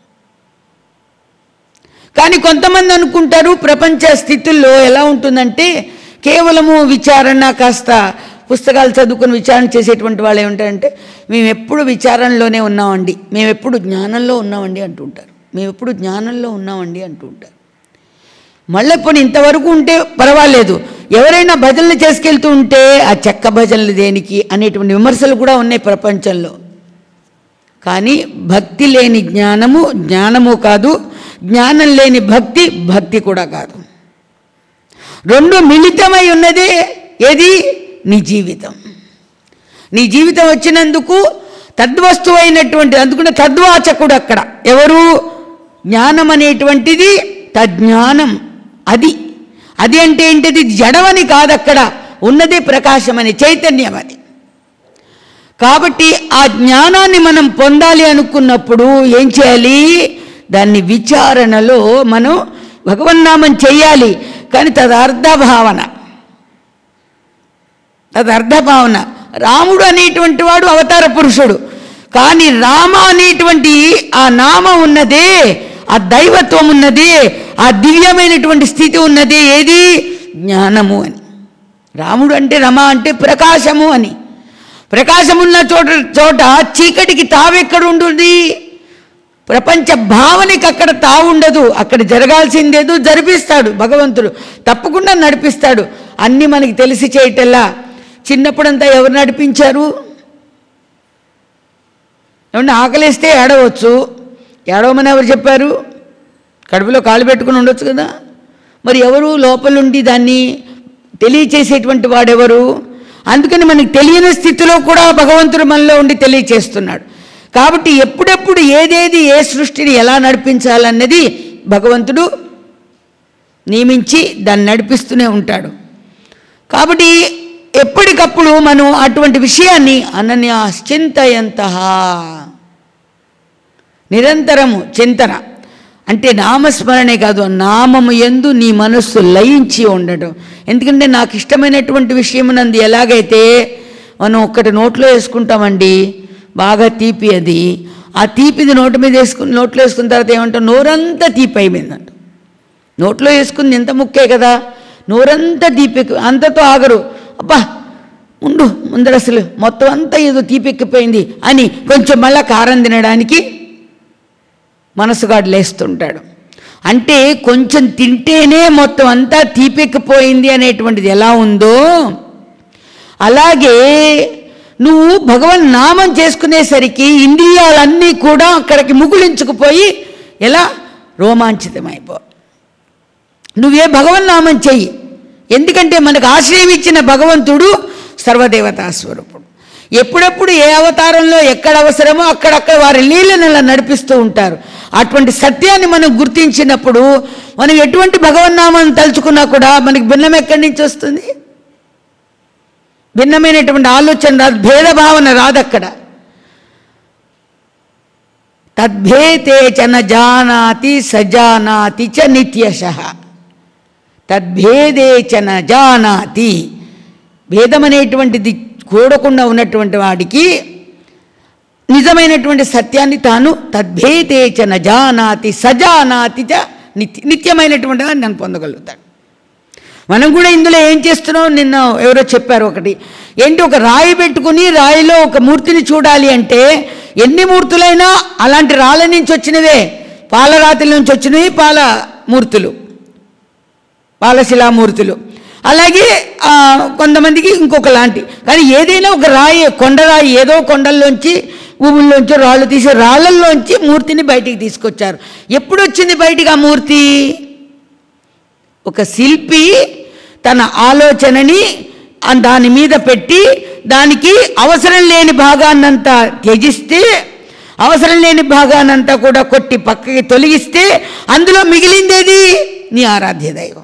కానీ కొంతమంది అనుకుంటారు ప్రపంచ స్థితుల్లో ఎలా ఉంటుందంటే కేవలము విచారణ కాస్త పుస్తకాలు చదువుకుని విచారణ చేసేటువంటి వాళ్ళు ఏమంటారంటే మేము ఎప్పుడు విచారణలోనే ఉన్నామండి మేము ఎప్పుడు జ్ఞానంలో ఉన్నామండి అంటుంటారు మేము ఎప్పుడు జ్ఞానంలో ఉన్నామండి అంటుంటారు మళ్ళీ ఇప్పుడు ఇంతవరకు ఉంటే పర్వాలేదు ఎవరైనా భజనలు చేసుకెళ్తూ ఉంటే ఆ చెక్క భజనలు దేనికి అనేటువంటి విమర్శలు కూడా ఉన్నాయి ప్రపంచంలో కానీ భక్తి లేని జ్ఞానము జ్ఞానము కాదు జ్ఞానం లేని భక్తి భక్తి కూడా కాదు రెండు మిళితమై ఉన్నదే ఏది నీ జీవితం నీ జీవితం వచ్చినందుకు తద్వస్తువు అయినటువంటి అందుకునే తద్వాచకుడు అక్కడ ఎవరు జ్ఞానం అనేటువంటిది తజ్ఞానం అది అది అంటే ఏంటిది జడమని కాదు అక్కడ ఉన్నదే ప్రకాశం అని చైతన్యం అది కాబట్టి ఆ జ్ఞానాన్ని మనం పొందాలి అనుకున్నప్పుడు ఏం చేయాలి దాన్ని విచారణలో మనం భగవన్నామం చెయ్యాలి కానీ తదర్థ భావన తదర్థ భావన రాముడు అనేటువంటి వాడు అవతార పురుషుడు కానీ రామ అనేటువంటి ఆ నామం ఉన్నదే ఆ దైవత్వం ఉన్నదే ఆ దివ్యమైనటువంటి స్థితి ఉన్నదే ఏది జ్ఞానము అని రాముడు అంటే రమ అంటే ప్రకాశము అని ప్రకాశమున్న చోట చోట చీకటికి తావెక్కడ ఉంటుంది ప్రపంచ భావనకి అక్కడ తావుండదు అక్కడ జరగాల్సిందేదో జరిపిస్తాడు భగవంతుడు తప్పకుండా నడిపిస్తాడు అన్నీ మనకి తెలిసి చేయటల్లా చిన్నప్పుడంతా ఎవరు నడిపించారు ఏమన్నా ఆకలిస్తే ఏడవచ్చు ఏడవమని ఎవరు చెప్పారు కడుపులో కాలు పెట్టుకుని ఉండొచ్చు కదా మరి ఎవరు లోపలుండి దాన్ని తెలియచేసేటువంటి వాడెవరు అందుకని మనకి తెలియని స్థితిలో కూడా భగవంతుడు మనలో ఉండి తెలియచేస్తున్నాడు కాబట్టి ఎప్పుడెప్పుడు ఏదేది ఏ సృష్టిని ఎలా నడిపించాలన్నది భగవంతుడు నియమించి దాన్ని నడిపిస్తూనే ఉంటాడు కాబట్టి ఎప్పటికప్పుడు మనం అటువంటి విషయాన్ని అనన్యాశ్చింతయంత నిరంతరము చింతన అంటే నామస్మరణే కాదు నామము ఎందు నీ మనస్సు లయించి ఉండటం ఎందుకంటే నాకు ఇష్టమైనటువంటి విషయం నందు ఎలాగైతే మనం ఒక్కటి నోట్లో వేసుకుంటామండి బాగా తీపి అది ఆ తీపిది నోటి మీద వేసుకుని నోట్లో వేసుకున్న తర్వాత ఏమంటాం నోరంతా తీపి అయిపోయిందంట నోట్లో వేసుకుంది ఎంత ముక్కే కదా నోరంతా తీపి అంతతో ఆగరు అబ్బా ఉండు ముందర అసలు మొత్తం అంతా ఏదో తీపెక్కిపోయింది అని కొంచెం మళ్ళా కారం తినడానికి మనసుగాడు లేస్తుంటాడు అంటే కొంచెం తింటేనే మొత్తం అంతా తీపెక్కిపోయింది అనేటువంటిది ఎలా ఉందో అలాగే నువ్వు భగవన్ నామం చేసుకునేసరికి ఇంద్రియాలన్నీ కూడా అక్కడికి ముగులించుకుపోయి ఎలా రోమాంచితమైపో నువ్వే భగవన్నామం చెయ్యి ఎందుకంటే మనకు ఆశ్రయం ఇచ్చిన భగవంతుడు సర్వదేవతా స్వరూపుడు ఎప్పుడెప్పుడు ఏ అవతారంలో ఎక్కడ అవసరమో అక్కడక్కడ వారి లీలను అలా నడిపిస్తూ ఉంటారు అటువంటి సత్యాన్ని మనం గుర్తించినప్పుడు మనం ఎటువంటి భగవన్నామాన్ని తలుచుకున్నా కూడా మనకి భిన్నం ఎక్కడి నుంచి వస్తుంది భిన్నమైనటువంటి ఆలోచన రాదు భేదభావన రాదు అక్కడ తద్భేతే చ న జానాతి సజానాతి చ నిత్యశ తద్భేదే చ న జానాతి భేదం అనేటువంటిది కూడకుండా ఉన్నటువంటి వాడికి నిజమైనటువంటి సత్యాన్ని తాను తద్భేదే చ న జానాతి సజానాతి చ నిత్య నిత్యమైనటువంటి దాన్ని నేను పొందగలుగుతాడు మనం కూడా ఇందులో ఏం చేస్తున్నాం నిన్న ఎవరో చెప్పారు ఒకటి ఏంటి ఒక రాయి పెట్టుకుని రాయిలో ఒక మూర్తిని చూడాలి అంటే ఎన్ని మూర్తులైనా అలాంటి రాళ్ళ నుంచి వచ్చినవే పాలరాతిల నుంచి వచ్చినవి పాల మూర్తులు పాలశిలామూర్తులు అలాగే ఆ, కొంతమందికి ఇంకొక లాంటి కానీ ఏదైనా ఒక రాయి కొండరాయి ఏదో కొండల్లోంచి భూముల్లోంచి రాళ్ళు తీసి రాళ్ళల్లోంచి మూర్తిని బయటికి తీసుకొచ్చారు ఎప్పుడు వచ్చింది బయటికి ఆ మూర్తి ఒక శిల్పి తన ఆలోచనని ఆ దాని మీద పెట్టి దానికి అవసరం లేని భాగాన్నంతా త్యజిస్తే అవసరం లేని భాగాన్నంతా కూడా కొట్టి పక్కకి తొలగిస్తే అందులో మిగిలిందేది నీ ఆరాధ్య దైవం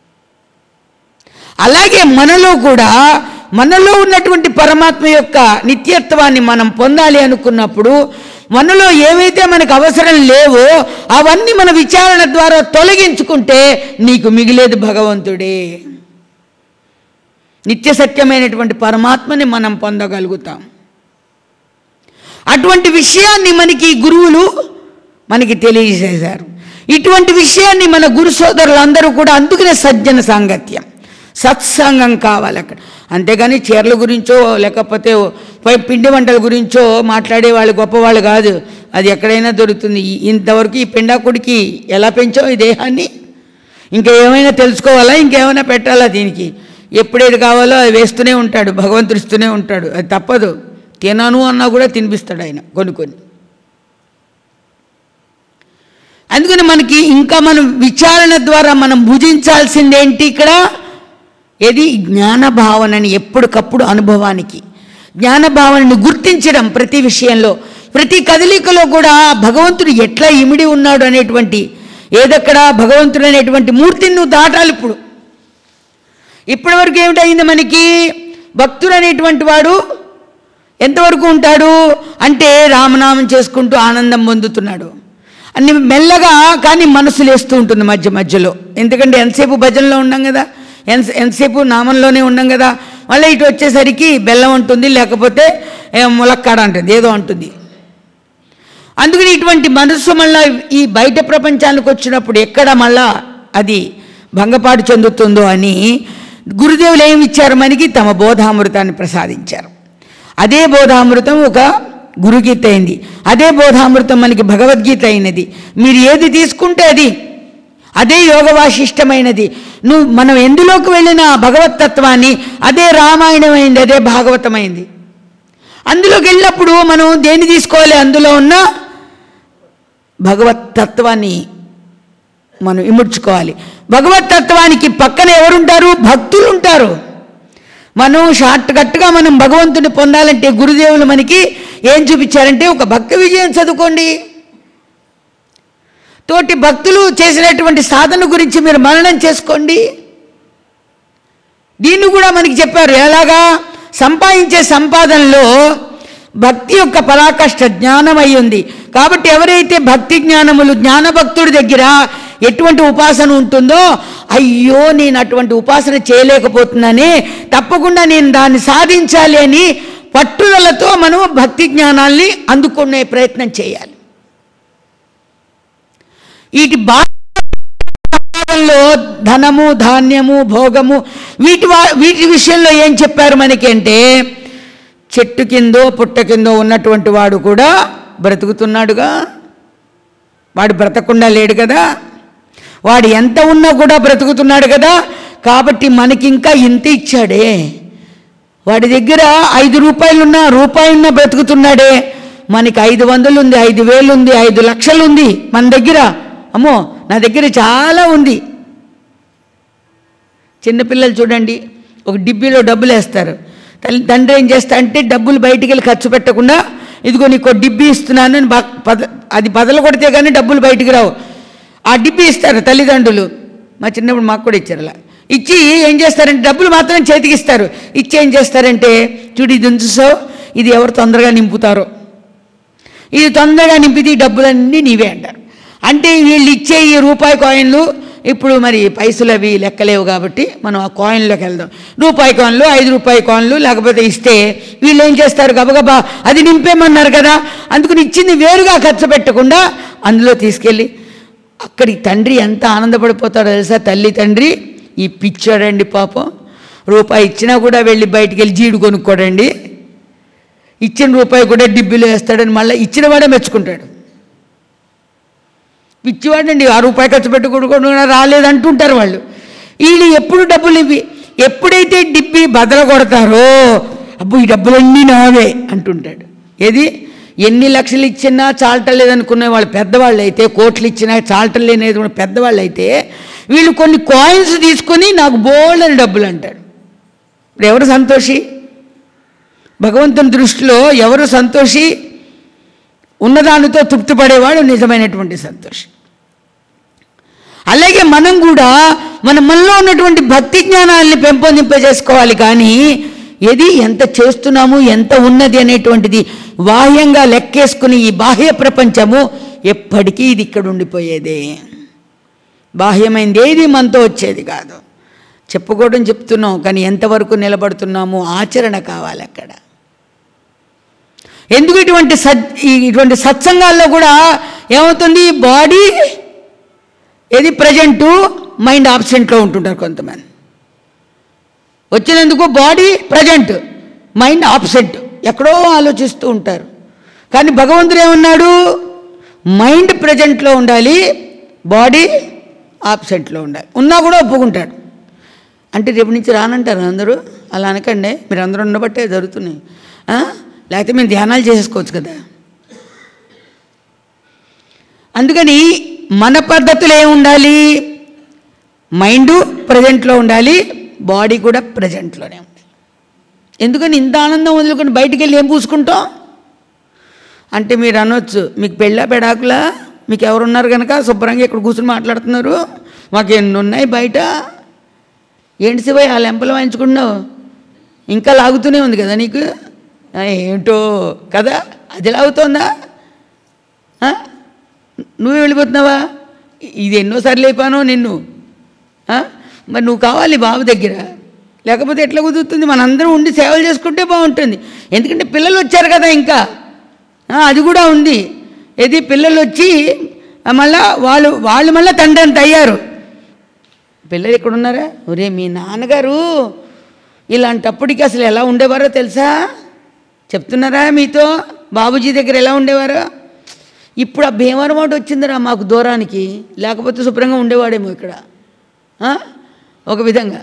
అలాగే మనలో కూడా మనలో ఉన్నటువంటి పరమాత్మ యొక్క నిత్యత్వాన్ని మనం పొందాలి అనుకున్నప్పుడు మనలో ఏవైతే మనకు అవసరం లేవో అవన్నీ మన విచారణ ద్వారా తొలగించుకుంటే నీకు మిగిలేది భగవంతుడే నిత్య సత్యమైనటువంటి పరమాత్మని మనం పొందగలుగుతాం అటువంటి విషయాన్ని మనకి గురువులు మనకి తెలియజేశారు ఇటువంటి విషయాన్ని మన గురు సోదరులందరూ కూడా అందుకనే సజ్జన సాంగత్యం సత్సంగం కావాలి అక్కడ అంతేగాని చీరల గురించో లేకపోతే పై పిండి వంటల గురించో మాట్లాడే వాళ్ళు గొప్పవాళ్ళు కాదు అది ఎక్కడైనా దొరుకుతుంది ఈ- ఇంతవరకు ఈ పిండాకుడికి ఎలా పెంచావు ఈ దేహాన్ని ఇంకా ఏమైనా తెలుసుకోవాలా ఇంకేమైనా పెట్టాలా దీనికి ఎప్పుడేది కావాలో అది వేస్తూనే ఉంటాడు భగవంతుడు ఇస్తూనే ఉంటాడు అది తప్పదు తినను అన్నా కూడా తినిపిస్తాడు ఆయన కొన్ని కొన్ని అందుకని మనకి ఇంకా మనం విచారణ ద్వారా మనం భుజించాల్సిందేంటి ఇక్కడ ఏది జ్ఞాన భావనని ఎప్పటికప్పుడు అనుభవానికి జ్ఞాన భావనని గుర్తించడం ప్రతి విషయంలో ప్రతి కదలికలో కూడా భగవంతుడు ఎట్లా ఇమిడి ఉన్నాడు అనేటువంటి ఏదక్కడ భగవంతుడు అనేటువంటి మూర్తిని నువ్వు దాటాలి ఇప్పుడు ఇప్పటివరకు ఏమిటయింది మనకి భక్తుడు అనేటువంటి వాడు ఎంతవరకు ఉంటాడు అంటే రామనామం చేసుకుంటూ ఆనందం పొందుతున్నాడు అన్ని మెల్లగా కానీ మనసు లేస్తూ ఉంటుంది మధ్య మధ్యలో ఎందుకంటే ఎంతసేపు భజనలో ఉన్నాం కదా ఎంత ఎంతసేపు నామంలోనే ఉన్నాం కదా మళ్ళీ ఇటు వచ్చేసరికి బెల్లం ఉంటుంది లేకపోతే ఏ, ములక్కాడ అంటుంది ఏదో అంటుంది అందుకని ఇటువంటి మనస్సు మళ్ళా ఈ బయట ప్రపంచానికి వచ్చినప్పుడు ఎక్కడ మళ్ళా అది భంగపాటు చెందుతుందో అని గురుదేవులు ఏమి ఇచ్చారు మనకి తమ బోధామృతాన్ని ప్రసాదించారు అదే బోధామృతం ఒక గురుగీత అయింది అదే బోధామృతం మనకి భగవద్గీత అయినది మీరు ఏది తీసుకుంటే అది అదే యోగ వాసిష్టమైనది నువ్వు మనం ఎందులోకి వెళ్ళిన భగవతత్వాన్ని అదే రామాయణమైంది అదే భాగవతమైంది అందులోకి వెళ్ళినప్పుడు మనం దేన్ని తీసుకోవాలి అందులో ఉన్న భగవత్ తత్వాన్ని మనం ఇముడ్చుకోవాలి భగవత్ తత్వానికి పక్కన ఎవరుంటారు భక్తులు ఉంటారు మనం షార్ట్ కట్గా మనం భగవంతుని పొందాలంటే గురుదేవులు మనకి ఏం చూపించారంటే ఒక భక్తి విజయం చదువుకోండి తోటి భక్తులు చేసినటువంటి సాధన గురించి మీరు మననం చేసుకోండి దీన్ని కూడా మనకి చెప్పారు ఎలాగా సంపాదించే సంపాదనలో భక్తి యొక్క పరాకాష్ఠ జ్ఞానం అయి ఉంది కాబట్టి ఎవరైతే భక్తి జ్ఞానములు జ్ఞానభక్తుడి దగ్గర ఎటువంటి ఉపాసన ఉంటుందో అయ్యో నేను అటువంటి ఉపాసన చేయలేకపోతున్నానే తప్పకుండా నేను దాన్ని సాధించాలి అని పట్టుదలతో మనం భక్తి జ్ఞానాల్ని అందుకునే ప్రయత్నం చేయాలి వీటి బా సంపాదనలో ధనము ధాన్యము భోగము వీటి వా- వీటి విషయంలో ఏం చెప్పారు మనకి అంటే చెట్టు కిందో పుట్ట కిందో ఉన్నటువంటి వాడు కూడా బ్రతుకుతున్నాడుగా వాడు బ్రతకుండా లేడు కదా వాడు ఎంత ఉన్నా కూడా బ్రతుకుతున్నాడు కదా కాబట్టి మనకి ఇంకా ఇంత ఇచ్చాడే వాడి దగ్గర ఐదు రూపాయలున్నా రూపాయున్నా బ్రతుకుతున్నాడే మనకి ఐదు వందలు ఉంది ఐదు వేలు ఉంది ఐదు లక్షలు ఉంది మన దగ్గర అమ్మో నా దగ్గర చాలా ఉంది చిన్నపిల్లలు చూడండి ఒక డిబ్బీలో డబ్బులు వేస్తారు తల్లి తండ్రి ఏం చేస్తా అంటే డబ్బులు బయటికి వెళ్ళి ఖర్చు పెట్టకుండా ఇదిగో నీకు డిబ్బీ ఇస్తున్నాను అని బా- పద అది బదలు కొడితే కానీ డబ్బులు బయటికి రావు ఆ డిబ్బీ ఇస్తారు తల్లిదండ్రులు మా చిన్నప్పుడు మాకు కూడా ఇచ్చారు అలా ఇచ్చి ఏం చేస్తారంటే డబ్బులు మాత్రం చేతికి ఇస్తారు ఇచ్చి ఏం చేస్తారంటే చూడు ఇది ఉంచుసో ఇది ఎవరు తొందరగా నింపుతారో ఇది తొందరగా నింపితే ఈ డబ్బులన్నీ నీవే అంటారు అంటే వీళ్ళు ఇచ్చే ఈ రూపాయి కాయిన్లు ఇప్పుడు మరి పైసలు అవి లెక్కలేవు కాబట్టి మనం ఆ కాయిన్లోకి వెళ్దాం రూపాయి కాయిన్లు ఐదు రూపాయి కాయిన్లు లేకపోతే ఇస్తే వీళ్ళు ఏం చేస్తారు గబగబా అది నింపేమన్నారు కదా అందుకని ఇచ్చింది వేరుగా ఖర్చు పెట్టకుండా అందులో తీసుకెళ్ళి అక్కడికి తండ్రి ఎంత ఆనందపడిపోతాడో తెలుసా తల్లి తండ్రి ఈ పిచ్చాడండి పాపం రూపాయి ఇచ్చినా కూడా వెళ్ళి బయటికి వెళ్ళి జీడు కొనుక్కోడండి ఇచ్చిన రూపాయి కూడా డిబ్బీలో వేస్తాడని మళ్ళీ ఇచ్చిన వాడే మెచ్చుకుంటాడు పిచ్చివాడండి ఆ రూపాయి ఖర్చు పెట్టుకోకుండా రాలేదంటుంటారు వాళ్ళు వీళ్ళు ఎప్పుడు డబ్బులు ఇవి ఎప్పుడైతే డిబ్బి బదల కొడతారో అబ్బో ఈ డబ్బులన్నీ నావే అంటుంటాడు ఏది ఎన్ని లక్షలు ఇచ్చినా చాలటలేదనుకునే వాళ్ళు పెద్దవాళ్ళు అయితే కోట్లు ఇచ్చినా చాలటలేనేది కూడా పెద్దవాళ్ళు అయితే వీళ్ళు కొన్ని కాయిన్స్ తీసుకొని నాకు బోల్డ్ అని డబ్బులు అంటాడు ఇప్పుడు ఎవరు సంతోషి భగవంతుని దృష్టిలో ఎవరు సంతోషి ఉన్నదానితో తృప్తిపడేవాడు నిజమైనటువంటి సంతోషి అలాగే మనం కూడా మన మనలో ఉన్నటువంటి భక్తి జ్ఞానాల్ని పెంపొందింపజేసుకోవాలి కానీ ఏది ఎంత చేస్తున్నాము ఎంత ఉన్నది అనేటువంటిది బాహ్యంగా లెక్కేసుకుని ఈ బాహ్య ప్రపంచము ఎప్పటికీ ఇది ఇక్కడ ఉండిపోయేదే బాహ్యమైంది ఏది మనతో వచ్చేది కాదు చెప్పుకోవడం చెప్తున్నాం కానీ ఎంతవరకు నిలబడుతున్నాము ఆచరణ కావాలి అక్కడ ఎందుకు ఇటువంటి సత్ ఈ- ఇటువంటి సత్సంగాల్లో కూడా ఏమవుతుంది బాడీ ఏది ప్రజెంటు మైండ్ ఆబ్సెంట్లో ఉంటుంటారు కొంతమంది వచ్చినందుకు బాడీ ప్రజెంట్ మైండ్ ఆబ్సెంట్ ఎక్కడో ఆలోచిస్తూ ఉంటారు కానీ భగవంతుడు ఏమన్నాడు మైండ్ ప్రజెంట్లో ఉండాలి బాడీ ఆబ్సెంట్లో ఉండాలి ఉన్నా కూడా ఒప్పుకుంటాడు అంటే రేపు నుంచి రానంటారు అందరూ అలా అనకండి మీరు అందరూ ఉండబట్టే జరుగుతున్నాయి ఆ? లేకపోతే మేము ధ్యానాలు చేసేసుకోవచ్చు కదా అందుకని మన పద్ధతులు ఏమి ఉండాలి మైండు ప్రజెంట్లో ఉండాలి బాడీ కూడా ప్రజెంట్లోనే ఉండాలి ఎందుకని ఇంత ఆనందం వదులుకొని బయటికి వెళ్ళి ఏం పూసుకుంటాం అంటే మీరు అనొచ్చు మీకు పెళ్ళా పెడాకులా మీకు ఎవరున్నారు కనుక శుభ్రంగా ఇక్కడ కూర్చుని మాట్లాడుతున్నారు మాకు ఎన్ని ఉన్నాయి బయట ఏంటి శివయ్య ఆ లెంపలు వాయించుకున్నావు ఇంకా లాగుతూనే ఉంది కదా నీకు ఆ, ఏంటో కదా అది లాగుతోందా ఆ? నువ్వే వెళ్ళిపోతున్నావా ఇది ఎన్నోసార్లు అయిపోయాను నిన్ను ఆ? మరి నువ్వు కావాలి బాబు దగ్గర లేకపోతే ఎట్లా కుదురుతుంది మనందరం ఉండి సేవలు చేసుకుంటే బాగుంటుంది ఎందుకంటే పిల్లలు వచ్చారు కదా ఇంకా ఆ, అది కూడా ఉంది ఏది పిల్లలు వచ్చి ఆ, మళ్ళా వాళ్ళు వాళ్ళు మళ్ళీ తండ్రి అంత అయ్యారు పిల్లలు ఇక్కడ ఉన్నారా ఒరే మీ నాన్నగారు ఇలాంటప్పటికి అసలు ఎలా ఉండేవారో తెలుసా చెప్తున్నారా మీతో బాబుజీ దగ్గర ఎలా ఉండేవారో ఇప్పుడు ఆ భీమవరం ఒకటి వచ్చిందిరా మాకు దూరానికి లేకపోతే శుభ్రంగా ఉండేవాడేమో ఇక్కడ ఆ? ఒక విధంగా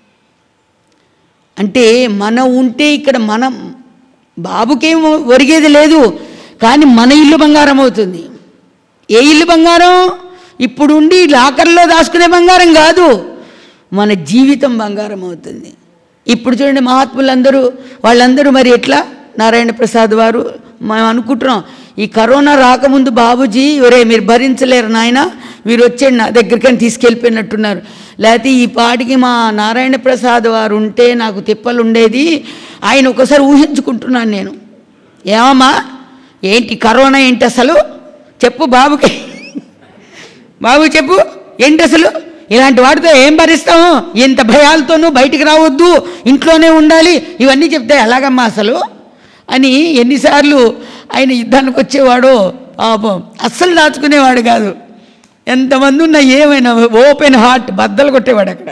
అంటే మనం ఉంటే ఇక్కడ మనం బాబుకేం ఒరిగేది లేదు కానీ మన ఇల్లు బంగారం అవుతుంది ఏ ఇల్లు బంగారం ఇప్పుడు ఉండి లాకర్లో దాచుకునే బంగారం కాదు మన జీవితం బంగారం అవుతుంది ఇప్పుడు చూడండి మహాత్ములందరూ వాళ్ళందరూ మరి ఎట్లా నారాయణ ప్రసాద్ వారు మనం అనుకుంటున్నాం ఈ కరోనా రాకముందు బాబుజీ ఒరే మీరు భరించలేరు నాయన మీరు వచ్చేయండి నా దగ్గరికని తీసుకెళ్ళిపోయినట్టున్నారు లేకపోతే ఈ పాటికి మా నారాయణ ప్రసాద్ వారు ఉంటే నాకు తిప్పలు ఉండేది ఆయన ఒకసారి ఊహించుకుంటున్నాను నేను ఏమమ్మా ఏంటి కరోనా ఏంటి అసలు చెప్పు బాబుకి బాబు చెప్పు ఏంటి అసలు ఇలాంటి వాటితో ఏం భరిస్తాము ఇంత భయాలతోనూ బయటికి రావద్దు ఇంట్లోనే ఉండాలి ఇవన్నీ చెప్తే ఎలాగమ్మా అసలు అని ఎన్నిసార్లు ఆయన యుద్ధానికి వచ్చేవాడో పాపం అస్సలు దాచుకునేవాడు కాదు ఎంతమంది ఉన్నా ఏమైనా ఓపెన్ హార్ట్ బద్దలు కొట్టేవాడు అక్కడ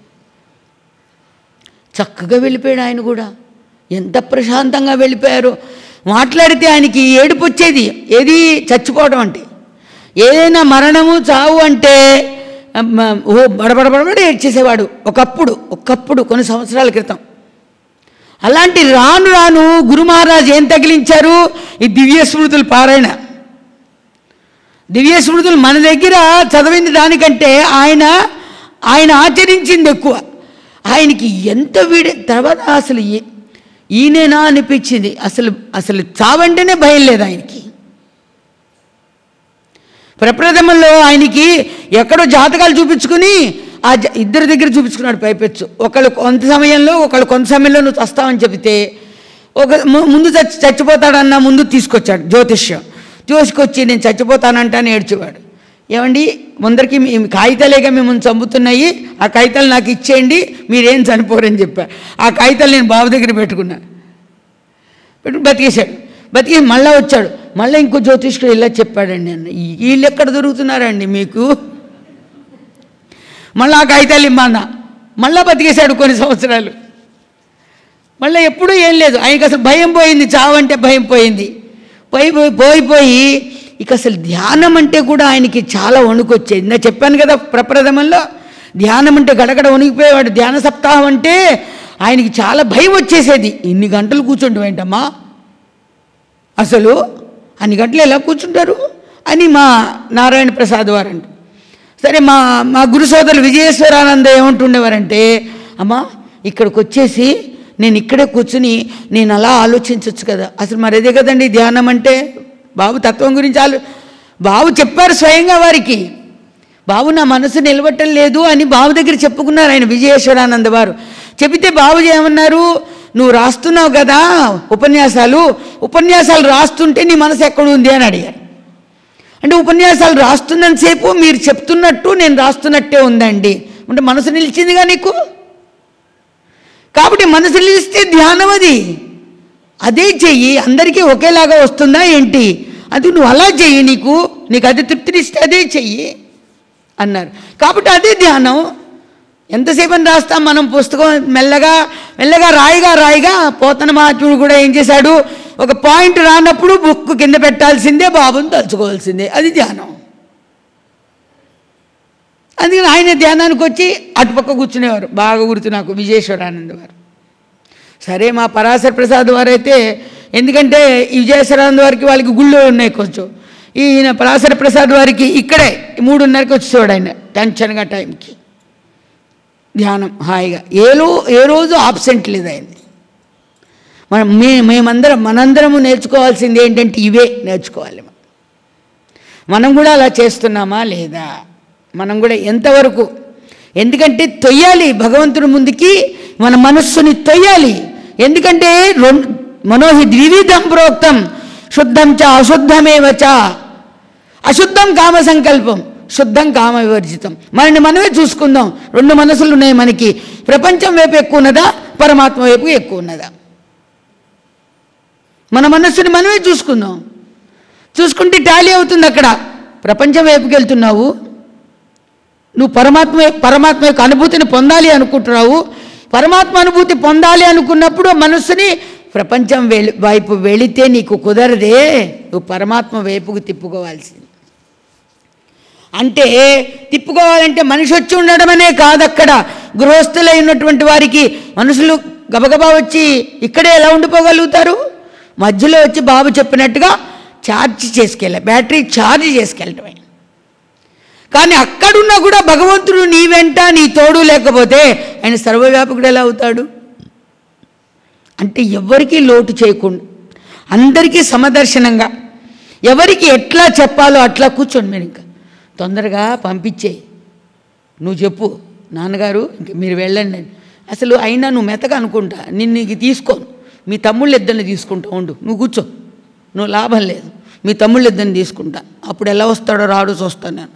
చక్కగా వెళ్ళిపోయాడు ఆయన కూడా ఎంత ప్రశాంతంగా వెళ్ళిపోయారు మాట్లాడితే ఆయనకి ఏడుపు వచ్చేది ఏది చచ్చిపోవడం అంటే ఏదైనా మరణము చావు అంటే అమ్మ, ఓ బడబడబడబడి ఏడ్చేసేవాడు ఒకప్పుడు ఒకప్పుడు కొన్ని సంవత్సరాల క్రితం అలాంటి రాను రాను గురు మహారాజ్ ఏం తగిలించారు ఈ దివ్య స్మృతులు పారాయణ దివ్య స్మృతులు మన దగ్గర చదివింది దానికంటే ఆయన ఆయన ఆచరించింది ఎక్కువ ఆయనకి ఎంత వీడి తర్వాత అసలు ఈ- ఈయనేనా అనిపించింది అసలు అసలు చావంటేనే భయం లేదు ఆయనకి ప్రప్రథమంలో ఆయనకి ఎక్కడో జాతకాలు చూపించుకుని ఆ జ- ఇద్దరి దగ్గర చూపించుకున్నాడు పైపెచ్చు ఒకళ్ళు కొంత సమయంలో ఒకళ్ళు కొంత సమయంలో నువ్వు వస్తావని చెబితే ఒక ము- ముందు చచ్చి చచ్చిపోతాడన్న ముందు తీసుకొచ్చాడు జ్యోతిష్యం తీసుకొచ్చి నేను చచ్చిపోతానంటాను ఏడ్చేవాడు ఏమండి ముందరికి మీ మీ కాగితాలేగా మిమ్మల్ని చంపుతున్నాయి ఆ కాగితాలు నాకు ఇచ్చేయండి మీరేం చనిపోరని చెప్పా ఆ కాగితాలు నేను బాబు దగ్గర పెట్టుకున్నా పెట్టుకుని బతికేశాడు బతికి మళ్ళా వచ్చాడు మళ్ళీ ఇంకో జ్యోతిష్కుడు ఇలా చెప్పాడండి అన్న ఈ- వీళ్ళు ఎక్కడ దొరుకుతున్నారండి మీకు మళ్ళీ ఆ కాగితాలు ఇమ్మన్నా మళ్ళా బతికేశాడు కొన్ని సంవత్సరాలు మళ్ళీ ఎప్పుడూ ఏం లేదు ఆయనకి అసలు భయం పోయింది చావంటే భయం పోయింది పోయి పోయి పోయి పోయి ఇక అసలు ధ్యానం అంటే కూడా ఆయనకి చాలా వణుకొచ్చేది నేను చెప్పాను కదా ప్రప్రథమంలో ధ్యానం అంటే గడగడ వణికిపోయేవాడు ధ్యాన సప్తాహం అంటే ఆయనకి చాలా భయం వచ్చేసేది ఇన్ని గంటలు కూర్చుంటాం ఏంటమ్మా అసలు అన్ని గంటలు ఎలా కూర్చుంటారు అని మా నారాయణ ప్రసాద్ వారు అంట సరే మా మా గురు సోదరులు విజయేశ్వరానంద ఏమంటుండేవారంటే అమ్మా ఇక్కడికి వచ్చేసి నేను ఇక్కడే కూర్చుని నేను అలా ఆలోచించవచ్చు కదా అసలు మరి అదే కదండి ధ్యానం అంటే బాబు తత్వం గురించి ఆలో బాబు చెప్పారు స్వయంగా వారికి బాబు నా మనసు నిలబట్టం లేదు అని బాబు దగ్గర చెప్పుకున్నారు ఆయన విజయేశ్వరానంద వారు చెబితే బాబు ఏమన్నారు నువ్వు రాస్తున్నావు కదా ఉపన్యాసాలు ఉపన్యాసాలు రాస్తుంటే నీ మనసు ఎక్కడ ఉంది అని అడిగారు అంటే ఉపన్యాసాలు రాస్తున్నంతసేపు మీరు చెప్తున్నట్టు నేను రాస్తున్నట్టే ఉందండి అంటే మనసు నిలిచిందిగా నీకు కాబట్టి మనసు నిలిస్తే ధ్యానం అది అదే చెయ్యి అందరికీ ఒకేలాగా వస్తుందా ఏంటి అది నువ్వు అలా చెయ్యి నీకు నీకు అది తృప్తినిస్తే అదే చెయ్యి అన్నారు కాబట్టి అదే ధ్యానం ఎంతసేపు అని రాస్తాం మనం పుస్తకం మెల్లగా మెల్లగా రాయిగా రాయిగా పోతన మహాత్ముడు కూడా ఏం చేశాడు ఒక పాయింట్ రానప్పుడు బుక్ కింద పెట్టాల్సిందే బాబుని తలుచుకోవాల్సిందే అది ధ్యానం అందుకని ఆయన ధ్యానానికి వచ్చి అటుపక్క కూర్చునేవారు బాగా గుర్తు నాకు విజయేశ్వరానంద వారు సరే మా పరాశర ప్రసాద్ వారు అయితే ఎందుకంటే ఈ విజయేశ్వరానంద వారికి వాళ్ళకి గుళ్ళు ఉన్నాయి కొంచెం ఈయన పరాశర ప్రసాద్ వారికి ఇక్కడే మూడున్నరకి వచ్చేవాడు ఆయన టెన్షన్గా టైంకి ధ్యానం హాయిగా ఏ రో ఏ రోజు ఆబ్సెంట్ లేదు ఆయన మనం మే మేమందరం మనందరము నేర్చుకోవాల్సింది ఏంటంటే ఇవే నేర్చుకోవాలి మనం. మనం కూడా అలా చేస్తున్నామా లేదా మనం కూడా ఎంతవరకు ఎందుకంటే తొయ్యాలి భగవంతుడి ముందుకి మన మనస్సుని తొయ్యాలి ఎందుకంటే రెండు మనోహి ద్వివిధం ప్రోక్తం శుద్ధం చ అశుద్ధమేవ చ అశుద్ధం కామ సంకల్పం శుద్ధం కామ వివర్జితం మనని మనమే చూసుకుందాం రెండు మనసులు ఉన్నాయి మనకి ప్రపంచం వైపు ఎక్కువ ఉన్నదా పరమాత్మ వైపు ఎక్కువ ఉన్నదా మన మనస్సుని మనమే చూసుకుందాం చూసుకుంటే టాలీ అవుతుంది అక్కడ ప్రపంచం వైపుకి వెళ్తున్నావు నువ్వు పరమాత్మ పరమాత్మ యొక్క అనుభూతిని పొందాలి అనుకుంటున్నావు పరమాత్మ అనుభూతి పొందాలి అనుకున్నప్పుడు మనస్సుని ప్రపంచం వెళ్ వైపు వెళితే నీకు కుదరదే నువ్వు పరమాత్మ వైపుకు తిప్పుకోవాల్సింది అంటే తిప్పుకోవాలంటే మనిషి వచ్చి ఉండడం అనే కాదు అక్కడ గృహస్థులై ఉన్నటువంటి వారికి మనుషులు గబగబా వచ్చి ఇక్కడే ఎలా ఉండిపోగలుగుతారు మధ్యలో వచ్చి బాబు చెప్పినట్టుగా ఛార్జ్ చేసుకెళ్ళ బ్యాటరీ ఛార్జ్ చేసుకెళ్ళటమే కానీ అక్కడున్నా కూడా భగవంతుడు నీ వెంట నీ తోడు లేకపోతే ఆయన సర్వవ్యాపకుడు ఎలా అవుతాడు అంటే ఎవరికీ లోటు చేయకుండా అందరికీ సమదర్శనంగా ఎవరికి ఎట్లా చెప్పాలో అట్లా కూర్చోండి మీరు ఇంకా తొందరగా పంపించేయి నువ్వు చెప్పు నాన్నగారు ఇంక మీరు వెళ్ళండి అని. అసలు అయినా నువ్వు మెతగా అనుకుంటా నిన్ను ఇంక తీసుకోను మీ తమ్ముళ్ళు ఇద్దరిని తీసుకుంటా ఉండు నువ్వు కూర్చో నువ్వు లాభం లేదు మీ తమ్ముళ్ళు ఇద్దరిని తీసుకుంటా అప్పుడు ఎలా వస్తాడో రాడు చూస్తాను నేను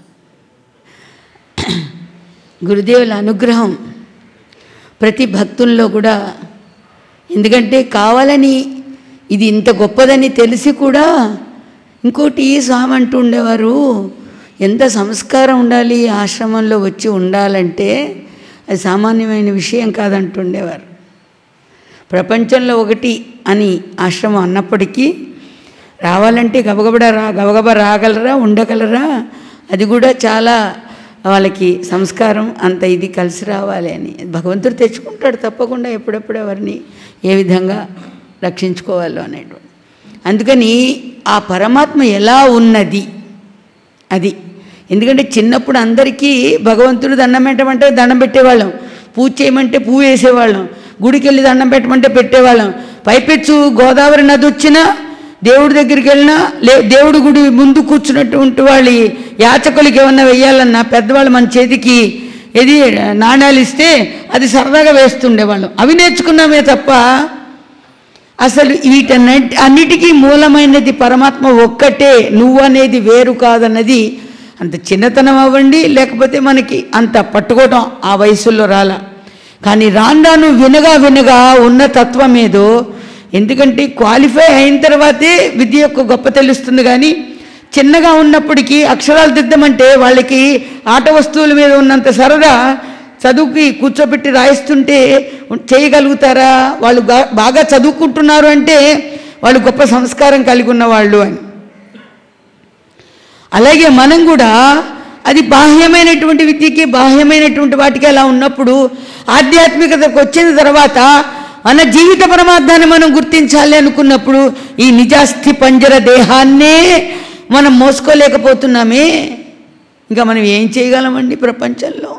గురుదేవుల అనుగ్రహం ప్రతి భక్తుల్లో కూడా ఎందుకంటే కావాలని ఇది ఇంత గొప్పదని తెలిసి కూడా ఇంకోటి స్వామి అంటూ ఉండేవారు ఎంత సంస్కారం ఉండాలి ఆశ్రమంలో వచ్చి ఉండాలంటే అది సామాన్యమైన విషయం కాదంటుండేవారు ప్రపంచంలో ఒకటి అని ఆశ్రమం అన్నప్పటికీ రావాలంటే గబగబడ రా గబగబ రాగలరా ఉండగలరా అది కూడా చాలా వాళ్ళకి సంస్కారం అంత ఇది కలిసి రావాలి అని భగవంతుడు తెచ్చుకుంటాడు తప్పకుండా ఎప్పుడెప్పుడు ఎవరిని ఏ విధంగా రక్షించుకోవాలో అనేటువంటి అందుకని ఆ పరమాత్మ ఎలా ఉన్నది అది ఎందుకంటే చిన్నప్పుడు అందరికీ భగవంతుడు దండం పెట్టమంటే దండం పెట్టేవాళ్ళం పూజ చేయమంటే పువ్వు వేసేవాళ్ళం గుడికి వెళ్ళి దండం పెట్టమంటే పెట్టేవాళ్ళం పైపెచ్చు గోదావరి నది వచ్చినా దేవుడి దగ్గరికి వెళ్ళినా లే దేవుడి గుడి ముందు కూర్చున్నటువంటి వాళ్ళు యాచకులకి ఏమన్నా వెయ్యాలన్నా పెద్దవాళ్ళు మన చేతికి ఏది నాణ్యాలు ఇస్తే అది సరదాగా వేస్తుండేవాళ్ళం అవి నేర్చుకున్నామే తప్ప అసలు వీటన్నిటి అన్నిటికీ మూలమైనది పరమాత్మ ఒక్కటే నువ్వు అనేది వేరు కాదన్నది అంత చిన్నతనం అవ్వండి లేకపోతే మనకి అంత పట్టుకోవటం ఆ వయసులో రాలా కానీ రాను రాను వినగా వినగా ఉన్న తత్వం ఏదో ఎందుకంటే క్వాలిఫై అయిన తర్వాతే విద్య యొక్క గొప్ప తెలుస్తుంది కానీ చిన్నగా ఉన్నప్పటికీ అక్షరాలు దిద్దమంటే వాళ్ళకి ఆట వస్తువుల మీద ఉన్నంత సరదా చదువుకి కూర్చోబెట్టి రాయిస్తుంటే చేయగలుగుతారా వాళ్ళు గా- బాగా చదువుకుంటున్నారు అంటే వాళ్ళు గొప్ప సంస్కారం కలిగి ఉన్న వాళ్ళు అని అలాగే మనం కూడా అది బాహ్యమైనటువంటి విద్యకి బాహ్యమైనటువంటి వాటికి అలా ఉన్నప్పుడు ఆధ్యాత్మికతకు వచ్చిన తర్వాత మన జీవిత పరమార్థాన్ని మనం గుర్తించాలి అనుకున్నప్పుడు ఈ నిజాస్థి పంజర దేహాన్నే మనం మోసుకోలేకపోతున్నామే ఇంకా మనం ఏం చేయగలమండి ప్రపంచంలో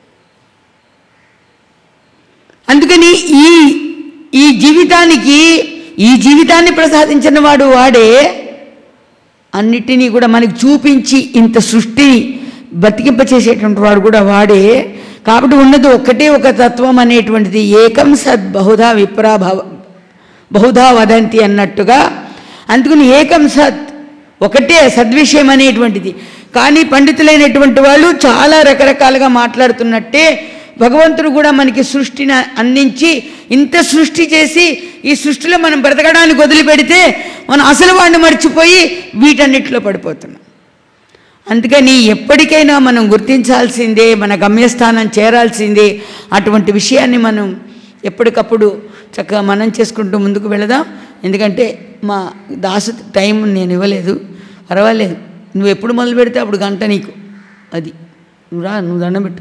అందుకని ఈ ఈ జీవితానికి ఈ జీవితాన్ని ప్రసాదించిన వాడు వాడే అన్నిటినీ కూడా మనకి చూపించి ఇంత సృష్టిని బతికింపచేసేటువంటి వాడు కూడా వాడే కాబట్టి ఉన్నది ఒక్కటే ఒక తత్వం అనేటువంటిది ఏకం సద్ బహుధా విప్రాభవ బహుధా వదంతి అన్నట్టుగా అందుకని ఏకం సత్ ఒకటే సద్విషయం అనేటువంటిది కానీ పండితులైనటువంటి వాళ్ళు చాలా రకరకాలుగా మాట్లాడుతున్నట్టే భగవంతుడు కూడా మనకి సృష్టిని అందించి ఇంత సృష్టి చేసి ఈ సృష్టిలో మనం బ్రతకడానికి వదిలిపెడితే మనం అసలు వాడిని మర్చిపోయి వీటన్నిటిలో పడిపోతున్నాం అందుకని ఎప్పటికైనా మనం గుర్తించాల్సిందే మన గమ్యస్థానం చేరాల్సిందే అటువంటి విషయాన్ని మనం ఎప్పటికప్పుడు చక్కగా మనం చేసుకుంటూ ముందుకు వెళదాం ఎందుకంటే మా దాసు టైం నేను ఇవ్వలేదు పర్వాలేదు నువ్వు ఎప్పుడు మొదలు పెడితే అప్పుడు గంట నీకు అది నువ్వు రా నువ్వు దండం పెట్టు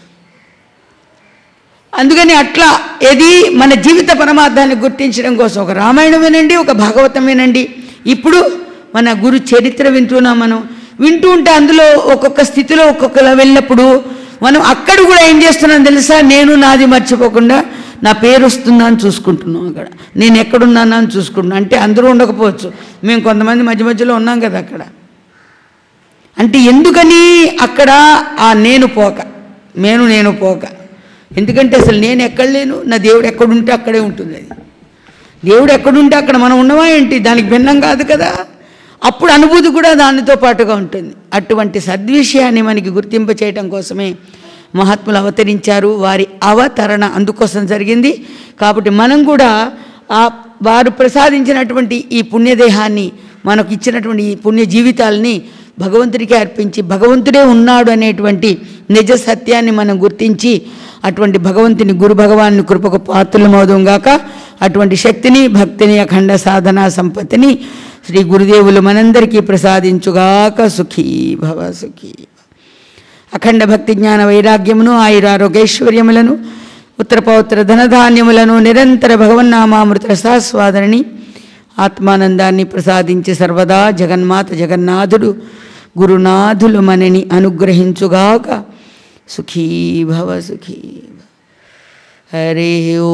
అందుకని అట్లా ఏది మన జీవిత పరమార్థాన్ని గుర్తించడం కోసం ఒక రామాయణం వినండి ఒక భాగవతం వినండి ఇప్పుడు మన గురు చరిత్ర వింటున్నాం మనం వింటూ ఉంటే అందులో ఒక్కొక్క స్థితిలో ఒక్కొక్కలా వెళ్ళినప్పుడు మనం అక్కడ కూడా ఏం చేస్తున్నాం తెలుసా నేను నాది మర్చిపోకుండా నా పేరు వస్తుందా అని చూసుకుంటున్నాం అక్కడ నేను ఎక్కడున్నానా అని చూసుకుంటున్నాను అంటే అందరూ ఉండకపోవచ్చు మేము కొంతమంది మధ్య మధ్యలో ఉన్నాం కదా అక్కడ అంటే ఎందుకని అక్కడ ఆ నేను పోక నేను నేను పోక ఎందుకంటే అసలు నేను ఎక్కడ లేను నా దేవుడు ఎక్కడుంటే అక్కడే ఉంటుంది అది దేవుడు ఎక్కడుంటే అక్కడ మనం ఉన్నవా ఏంటి దానికి భిన్నం కాదు కదా అప్పుడు అనుభూతి కూడా దానితో పాటుగా ఉంటుంది అటువంటి సద్విషయాన్ని మనకి గుర్తింప చేయటం కోసమే మహాత్ములు అవతరించారు వారి అవతరణ అందుకోసం జరిగింది కాబట్టి మనం కూడా ఆ వారు ప్రసాదించినటువంటి ఈ పుణ్యదేహాన్ని మనకు ఇచ్చినటువంటి ఈ పుణ్య జీవితాలని భగవంతుడికి అర్పించి భగవంతుడే ఉన్నాడు అనేటువంటి నిజ సత్యాన్ని మనం గుర్తించి అటువంటి భగవంతుని గురు భగవాన్ని కృపకు పాత్రలమవుదాం గాక అటువంటి శక్తిని భక్తిని అఖండ సాధన సంపత్తిని శ్రీ గురుదేవులు మనందరికీ ప్రసాదించుగాక సుఖీ భవ సుఖీ అఖండ భక్తి జ్ఞాన వైరాగ్యమును ఆయురారోగ్యైశ్వర్యములను ఉత్తరపౌత్ర ధనధాన్యములను నిరంతర భగవన్నామామృత రసాస్వాదనని ఆత్మానందాన్ని ప్రసాదించి సర్వదా జగన్మాత జగన్నాథుడు గురునాథులు మనని అనుగ్రహించుగాక సుఖీ భవ సుఖీ భవ. హరి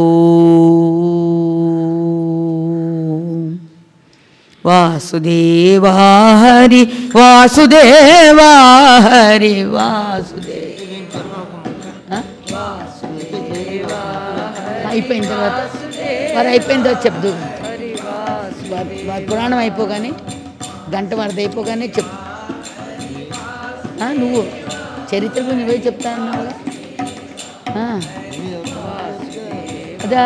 ఓం వాసుదేవా హరి వాసుదేవా హరి వాసుదేవ అయిపోయిన తర్వాత వారు అయిపోయిన తర్వాత చెప్దు వారి వారి పురాణం అయిపోగానే గంట వారిది అయిపోగానే చెప్పు ఆ, నువ్వు చరిత్ర గురించి నువ్వే చెప్తా అన్నావుగా ఆ. అదా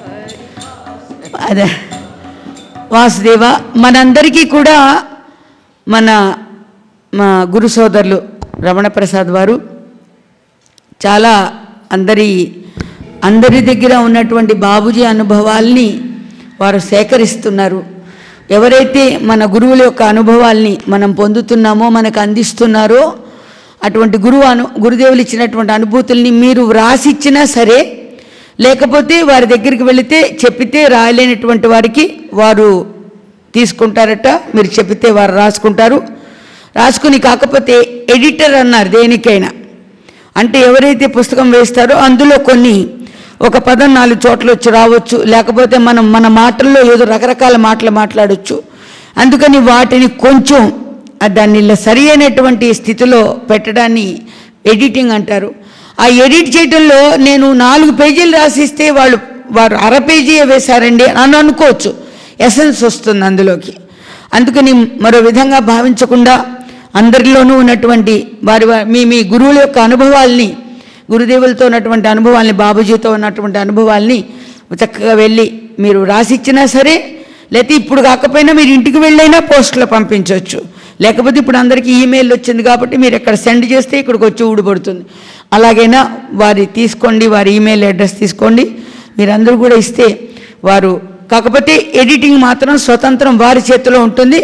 అదే వాసుదేవ మనందరికీ కూడా మన మా గురు సోదరులు రమణ ప్రసాద్ వారు చాలా అందరి అందరి దగ్గర ఉన్నటువంటి బాబుజీ అనుభవాల్ని వారు సేకరిస్తున్నారు ఎవరైతే మన గురువుల యొక్క అనుభవాల్ని మనం పొందుతున్నామో మనకు అందిస్తున్నారో అటువంటి గురువు అను గురుదేవులు ఇచ్చినటువంటి అనుభూతుల్ని మీరు వ్రాసిచ్చినా సరే లేకపోతే వారి దగ్గరికి వెళితే చెప్పితే రాయలేనటువంటి వారికి వారు తీసుకుంటారట మీరు చెప్పితే వారు రాసుకుంటారు రాసుకుని కాకపోతే ఎడిటర్ అన్నారు దేనికైనా అంటే ఎవరైతే పుస్తకం వేస్తారో అందులో కొన్ని ఒక పదం నాలుగు చోట్ల వచ్చి రావచ్చు లేకపోతే మనం మన మాటల్లో ఏదో రకరకాల మాటలు మాట్లాడొచ్చు అందుకని వాటిని కొంచెం ఆ దాన్ని ఇలా సరి అయినటువంటి స్థితిలో పెట్టడాన్ని ఎడిటింగ్ అంటారు ఆ ఎడిట్ చేయడంలో నేను నాలుగు పేజీలు రాసిస్తే వాళ్ళు వారు అర పేజీ వేశారండి అని అనుకోవచ్చు ఎసెన్స్ వస్తుంది అందులోకి అందుకని మరో విధంగా భావించకుండా అందరిలోనూ ఉన్నటువంటి వారి వా- మీ మీ గురువుల యొక్క అనుభవాల్ని గురుదేవులతో ఉన్నటువంటి అనుభవాల్ని బాబుజీతో ఉన్నటువంటి అనుభవాల్ని చక్కగా వెళ్ళి మీరు రాసిచ్చినా సరే లేకపోతే ఇప్పుడు కాకపోయినా మీరు ఇంటికి వెళ్ళైనా పోస్ట్లో పంపించవచ్చు లేకపోతే ఇప్పుడు అందరికీ ఈమెయిల్ వచ్చింది కాబట్టి మీరు ఎక్కడ సెండ్ చేస్తే ఇక్కడికి వచ్చి ఊడిపడుతుంది అలాగైనా వారి తీసుకోండి వారి ఈమెయిల్ అడ్రస్ తీసుకోండి మీరందరూ కూడా ఇస్తే వారు కాకపోతే ఎడిటింగ్ మాత్రం స్వతంత్రం వారి చేతిలో ఉంటుంది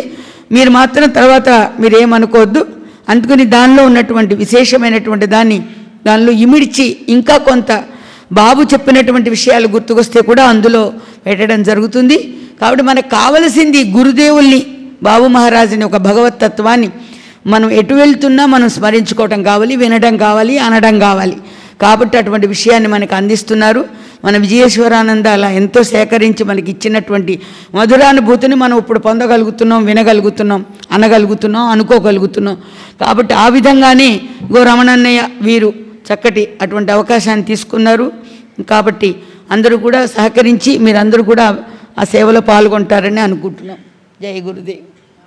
మీరు మాత్రం తర్వాత మీరు ఏమనుకోవద్దు అందుకని దానిలో ఉన్నటువంటి విశేషమైనటువంటి దాన్ని దానిలో ఇమిడ్చి ఇంకా కొంత బాబు చెప్పినటువంటి విషయాలు గుర్తుకొస్తే కూడా అందులో పెట్టడం జరుగుతుంది కాబట్టి మనకు కావలసింది గురుదేవుల్ని బాబు మహారాజుని ఒక భగవత్ తత్వాన్ని మనం ఎటు వెళ్తున్నా మనం స్మరించుకోవటం కావాలి వినడం కావాలి అనడం కావాలి కాబట్టి అటువంటి విషయాన్ని మనకు అందిస్తున్నారు మన విజయేశ్వరానంద అలా ఎంతో సేకరించి మనకి ఇచ్చినటువంటి మధురానుభూతిని మనం ఇప్పుడు పొందగలుగుతున్నాం వినగలుగుతున్నాం అనగలుగుతున్నాం అనుకోగలుగుతున్నాం కాబట్టి ఆ విధంగానే గో రమణన్నయ్య వీరు చక్కటి అటువంటి అవకాశాన్ని తీసుకున్నారు కాబట్టి అందరూ కూడా సహకరించి మీరందరూ కూడా ఆ సేవలో పాల్గొంటారని అనుకుంటున్నాం జై గురుదేవ్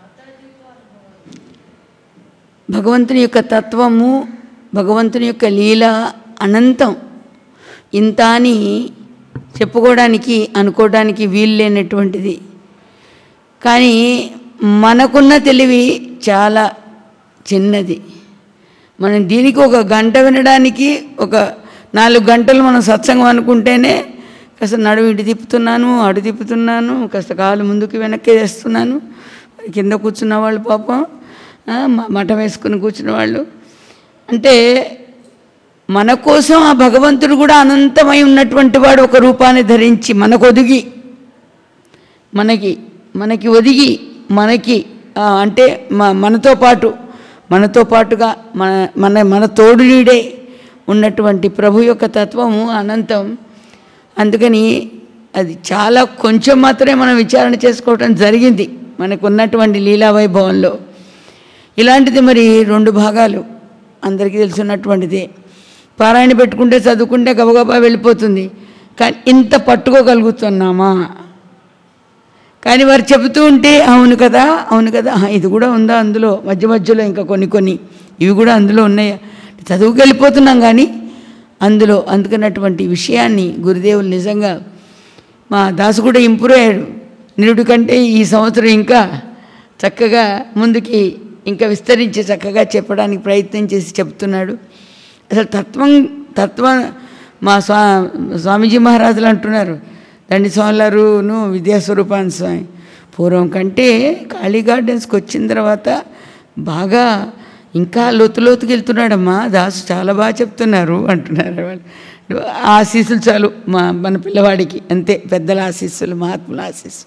భగవంతుని యొక్క తత్వము భగవంతుని యొక్క లీల అనంతం ఇంత అని చెప్పుకోవడానికి అనుకోవడానికి వీలు లేనటువంటిది కానీ మనకున్న తెలివి చాలా చిన్నది మనం దీనికి ఒక గంట వినడానికి ఒక నాలుగు గంటలు మనం సత్సంగం అనుకుంటేనే కాస్త నడుము ఇటు తిప్పుతున్నాను అటు తిప్పుతున్నాను కాస్త కాలు ముందుకు వెనక్కి వేస్తున్నాను కింద కూర్చున్న వాళ్ళు పాపం ఆ, మ- మఠం వేసుకుని కూర్చున్న వాళ్ళు అంటే మన కోసం ఆ భగవంతుడు కూడా అనంతమై ఉన్నటువంటి వాడు ఒక రూపాన్ని ధరించి మనకు ఒదిగి మనకి మనకి ఒదిగి మనకి ఆ, అంటే మ- మనతో పాటు మనతో పాటుగా మన మన మన తోడు నీడే ఉన్నటువంటి ప్రభు యొక్క తత్వము అనంతం అందుకని అది చాలా కొంచెం మాత్రమే మనం విచారణ చేసుకోవటం జరిగింది మనకు ఉన్నటువంటి లీలా వైభవంలో ఇలాంటిది మరి రెండు భాగాలు అందరికీ తెలుసున్నటువంటిదే పారాయణ పెట్టుకుంటే చదువుకుంటే గబగబా వెళ్ళిపోతుంది కానీ ఇంత పట్టుకోగలుగుతున్నామా కానీ వారు చెబుతూ ఉంటే అవును కదా అవును కదా ఆహా, ఇది కూడా ఉందా అందులో మధ్య మధ్యలో ఇంకా కొన్ని కొన్ని ఇవి కూడా అందులో ఉన్నాయా చదువుకు వెళ్ళిపోతున్నాం కానీ అందులో అందుకున్నటువంటి విషయాన్ని గురుదేవులు నిజంగా మా దాసు కూడా ఇంప్రూవ్ అయ్యాడు నిరుడి కంటే ఈ సంవత్సరం ఇంకా చక్కగా ముందుకి ఇంకా విస్తరించి చక్కగా చెప్పడానికి ప్రయత్నం చేసి చెప్తున్నాడు అసలు తత్వం తత్వం మా స్వా స్వామీజీ మహారాజులు అంటున్నారు దండి స్వాములారును విద్యాస్వరూపాన్ స్వామి పూర్వం కంటే కాళీ గార్డెన్స్కి వచ్చిన తర్వాత బాగా ఇంకా లోతు లోతుకి వెళ్తున్నాడమ్మా దాసు చాలా బాగా చెప్తున్నారు అంటున్నారు వాళ్ళు ఆ ఆశీస్సులు చాలు మా మన పిల్లవాడికి అంతే పెద్దల ఆశీస్సులు మహాత్ముల ఆశీస్సులు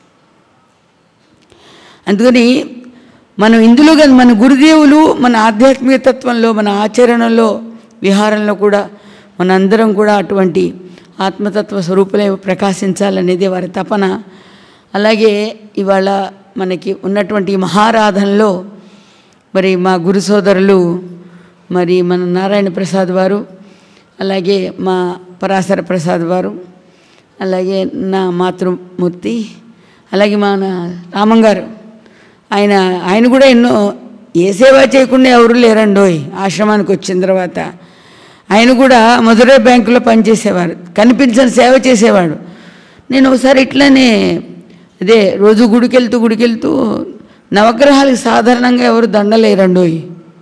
అందుకని మనం ఇందులో కానీ మన గురుదేవులు మన ఆధ్యాత్మిక తత్వంలో మన ఆచరణలో విహారంలో కూడా మనందరం కూడా అటువంటి ఆత్మతత్వ స్వరూపులే ప్రకాశించాలనేది వారి తపన అలాగే ఇవాళ మనకి ఉన్నటువంటి ఈ మహారాధనలో మరి మా గురు సోదరులు మరి మన నారాయణ ప్రసాద్ వారు అలాగే మా పరాశర ప్రసాద్ వారు అలాగే నా మాతృమూర్తి అలాగే మా నా రామం గారు ఆయన ఆయన కూడా ఎన్నో ఏ సేవ చేయకుండా ఎవరు లేరండోయ్ ఆశ్రమానికి వచ్చిన తర్వాత ఆయన కూడా మధురై బ్యాంకులో పనిచేసేవారు కనిపించని సేవ చేసేవాడు నేను ఒకసారి ఇట్లనే అదే రోజు గుడికెళ్తూ గుడికెళ్తూ నవగ్రహాలకు సాధారణంగా ఎవరు దండలేరండోయ్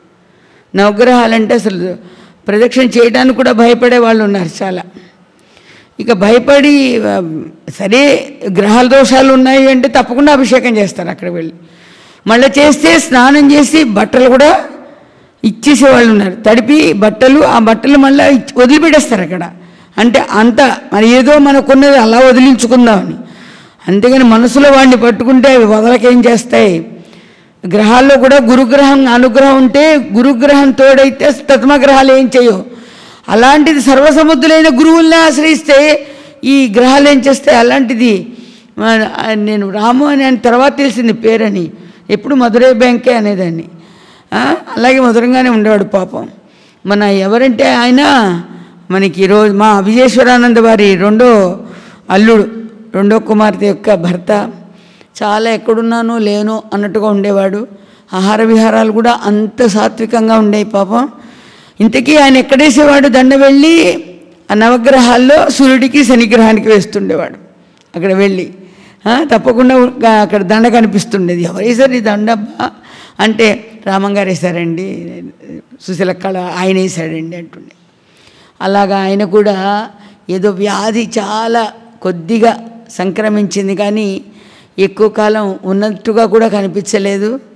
నవగ్రహాలంటే అసలు ప్రదక్షిణ చేయడానికి కూడా భయపడే వాళ్ళు ఉన్నారు చాలా ఇక భయపడి ఆ, సరే గ్రహాల దోషాలు ఉన్నాయి అంటే తప్పకుండా అభిషేకం చేస్తారు అక్కడ వెళ్ళి మళ్ళీ చేస్తే స్నానం చేసి బట్టలు కూడా ఇచ్చేసే వాళ్ళు ఉన్నారు తడిపి బట్టలు ఆ బట్టలు మళ్ళీ ఇచ్చి- వదిలిపెట్టేస్తారు అక్కడ అంటే అంత మరి ఏదో మనకున్నది అలా వదిలించుకుందామని అంతేగాని మనసులో వాడిని పట్టుకుంటే అవి వదలకేం చేస్తాయి గ్రహాల్లో కూడా గురుగ్రహం అనుగ్రహం ఉంటే గురుగ్రహం తోడైతే తత్మగ్రహాలు ఏం చేయవు అలాంటిది సర్వసముద్రులైన గురువుల్ని ఆశ్రయిస్తే ఈ గ్రహాలు ఏం చేస్తాయి అలాంటిది మన- ఆ నేను రాము అని ఆయన తర్వాత తెలిసింది పేరని ఎప్పుడు మధురై బ్యాంకే అనేదాన్ని ఆ, అలాగే మధురంగానే ఉండేవాడు పాపం మన ఎవరంటే ఆయన మనకి ఈరోజు మా విజయేశ్వరానంద వారి రెండో అల్లుడు రెండో కుమార్తె యొక్క భర్త చాలా ఎక్కడున్నానో లేనో అన్నట్టుగా ఉండేవాడు ఆహార విహారాలు కూడా అంత సాత్వికంగా ఉండేవి పాపం ఇంతకీ ఆయన ఎక్కడేసేవాడు దండ వెళ్ళి ఆ నవగ్రహాల్లో సూర్యుడికి శనిగ్రహానికి వేస్తుండేవాడు అక్కడ వెళ్ళి ఆ, తప్పకుండా ఉ- అక్కడ దండ కనిపిస్తుండేది ఎవరు వేశారు ఈ దండ అబ్బా? అంటే రామంగారు వేశారండి సుశీల కళ ఆయన వేశాడండి అంటుండే అలాగా ఆయన కూడా ఏదో వ్యాధి చాలా కొద్దిగా సంక్రమించింది కానీ ఎక్కువ కాలం ఉన్నట్టుగా కూడా కనిపించలేదు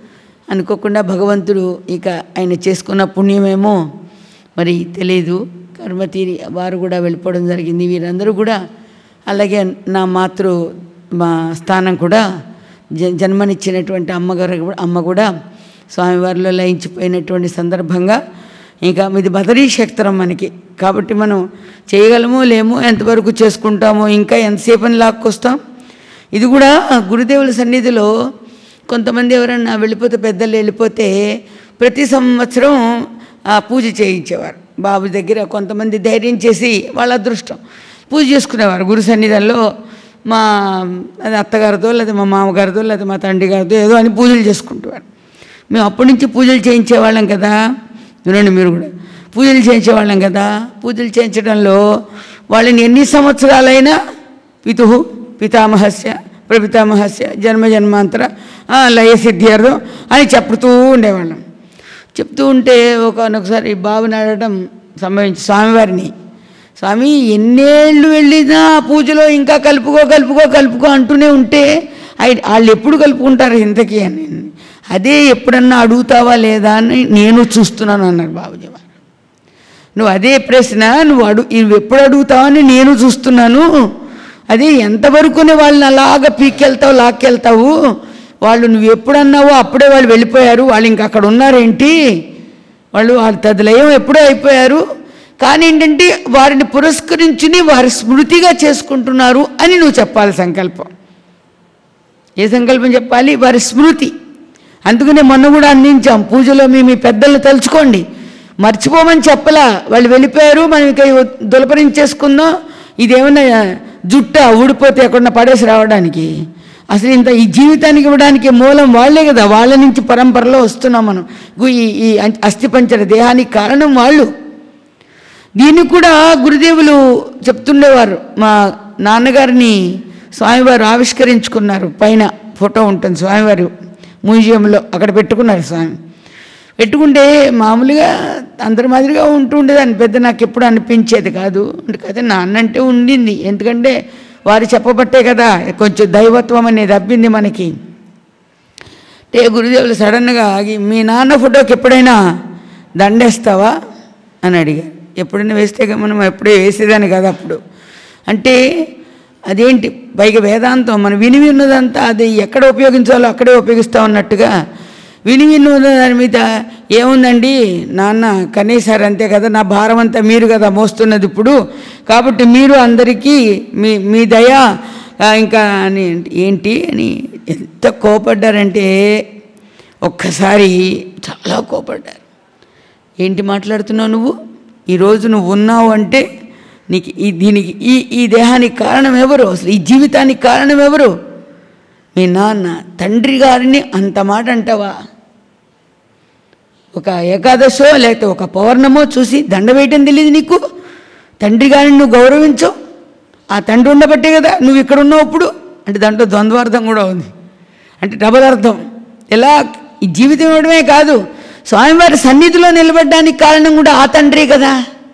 అనుకోకుండా భగవంతుడు ఇక ఆయన చేసుకున్న పుణ్యమేమో మరి తెలియదు కర్మ తీరి వారు కూడా వెళ్ళిపోవడం జరిగింది వీరందరూ కూడా అలాగే నా మాతృ మా స్థానం కూడా జ జన్మనిచ్చినటువంటి అమ్మగారు కూడా- అమ్మ కూడా స్వామివారిలో లయించిపోయినటువంటి సందర్భంగా ఇంకా ఇది బదరీ క్షేత్రం మనకి కాబట్టి మనం చేయగలమో లేమో ఎంతవరకు చేసుకుంటామో ఇంకా ఎంతసేపు అని లాక్కొస్తాం ఇది కూడా గురుదేవుల సన్నిధిలో కొంతమంది ఎవరన్నా వెళ్ళిపోతే పెద్దలు వెళ్ళిపోతే ప్రతి సంవత్సరం ఆ పూజ చేయించేవారు బాబు దగ్గర కొంతమంది ధైర్యం చేసి వాళ్ళ అదృష్టం పూజ చేసుకునేవారు గురు సన్నిధంలో మా అది అత్తగారితో లేదా మా మామగారితో లేదా మా తండ్రి గారితో ఏదో అని పూజలు చేసుకుంటేవారు మేము అప్పటి నుంచి పూజలు చేయించేవాళ్ళం కదా వినండి మీరు కూడా పూజలు చేయించేవాళ్ళం కదా పూజలు చేయించడంలో వాళ్ళని ఎన్ని సంవత్సరాలైనా పితు పితామహస్య ప్రపితామహస్య జన్మ జన్మాంతర ఆ, లయ సిద్ధ్యార్థం అని చెప్తూ ఉండేవాళ్ళం చెప్తూ ఉంటే ఒకనొకసారి బాబుని అడగడం సంభవించి స్వామివారిని స్వామి ఎన్నేళ్ళు వెళ్ళినా ఆ పూజలో ఇంకా కలుపుకో కలుపుకో కలుపుకో అంటూనే ఉంటే అయి వాళ్ళు ఎప్పుడు కలుపుకుంటారు ఇంతకీ అని అదే ఎప్పుడన్నా అడుగుతావా లేదా అని నేను చూస్తున్నాను అన్నారు బాబుజీ వారు నువ్వు అదే ప్రశ్న నువ్వు అడు నువ్వు ఎప్పుడు అడుగుతావని నేను చూస్తున్నాను అదే ఎంతవరకునే వాళ్ళని అలాగ పీక్కెళ్తావు లాక్కెళ్తావు వాళ్ళు నువ్వు ఎప్పుడు అన్నావో అప్పుడే వాళ్ళు వెళ్ళిపోయారు వాళ్ళు ఇంకా అక్కడ ఉన్నారేంటి వాళ్ళు వాళ్ళ తదులయం ఎప్పుడో అయిపోయారు కానీ ఏంటంటే వారిని పురస్కరించుని వారి స్మృతిగా చేసుకుంటున్నారు అని నువ్వు చెప్పాలి సంకల్పం ఏ సంకల్పం చెప్పాలి వారి స్మృతి అందుకనే మొన్న కూడా అందించాం పూజలో మీ మీ పెద్దలను తలుచుకోండి మర్చిపోమని చెప్పలా వాళ్ళు వెళ్ళిపోయారు మనం ఇక దులపరించేసుకుందాం ఇదేమన్నా జుట్ట ఊడిపోతే ఎక్కడన్నా పడేసి రావడానికి అసలు ఇంత ఈ జీవితానికి ఇవ్వడానికి మూలం వాళ్ళే కదా వాళ్ళ నుంచి పరంపరలో వస్తున్నాం మనం గు- ఈ ఈ అస్థిపంచర దేహానికి కారణం వాళ్ళు దీన్ని కూడా గురుదేవులు చెప్తుండేవారు మా నాన్నగారిని స్వామివారు ఆవిష్కరించుకున్నారు పైన ఫోటో ఉంటుంది స్వామివారు మ్యూజియంలో అక్కడ పెట్టుకున్నారు స్వామి పెట్టుకుంటే మామూలుగా అందరి మాదిరిగా ఉంటూ ఉండేదాన్ని పెద్ద నాకు ఎప్పుడు అనిపించేది కాదు కదా నాన్న అంటే ఉండింది ఎందుకంటే వారు చెప్పబట్టే కదా కొంచెం దైవత్వం అనేది అబ్బింది మనకి అంటే గురుదేవులు సడన్గా ఆగి మీ నాన్న ఫోటోకి ఎప్పుడైనా దండేస్తావా అని అడిగారు ఎప్పుడైనా వేస్తే కదా మనం ఎప్పుడే వేసేదాన్ని కదా అప్పుడు అంటే అదేంటి పైగా వేదాంతం మనం విని విన్నదంతా అది ఎక్కడ ఉపయోగించాలో అక్కడే ఉపయోగిస్తా ఉన్నట్టుగా విని విన్న దాని మీద ఏముందండి నాన్న కనీసారు అంతే కదా నా భారం అంతా మీరు కదా మోస్తున్నది ఇప్పుడు కాబట్టి మీరు అందరికీ మీ మీ దయ ఆ, ఇంకా అని ఏంటి అని ఎంత కోపడ్డారంటే ఒక్కసారి చాలా కోపడ్డారు ఏంటి మాట్లాడుతున్నావు నువ్వు ఈరోజు నువ్వు ఉన్నావు అంటే నీకు ఈ దీనికి ఈ ఈ దేహానికి కారణం ఎవరు అసలు ఈ జీవితానికి కారణం ఎవరు మీ నాన్న తండ్రి గారిని అంత మాట అంటావా ఒక ఏకాదశో లేకపోతే ఒక పౌర్ణమో చూసి దండ వేయటం తెలియదు నీకు తండ్రి గారిని నువ్వు గౌరవించవు ఆ తండ్రి ఉండబట్టే కదా నువ్వు ఇక్కడ ఉన్నావు ఇప్పుడు అంటే దాంట్లో ద్వంద్వార్థం కూడా ఉంది అంటే డబల్ అర్థం ఎలా ఈ జీవితం ఇవ్వడమే కాదు స్వామివారి సన్నిధిలో నిలబడడానికి కారణం కూడా ఆ తండ్రే కదా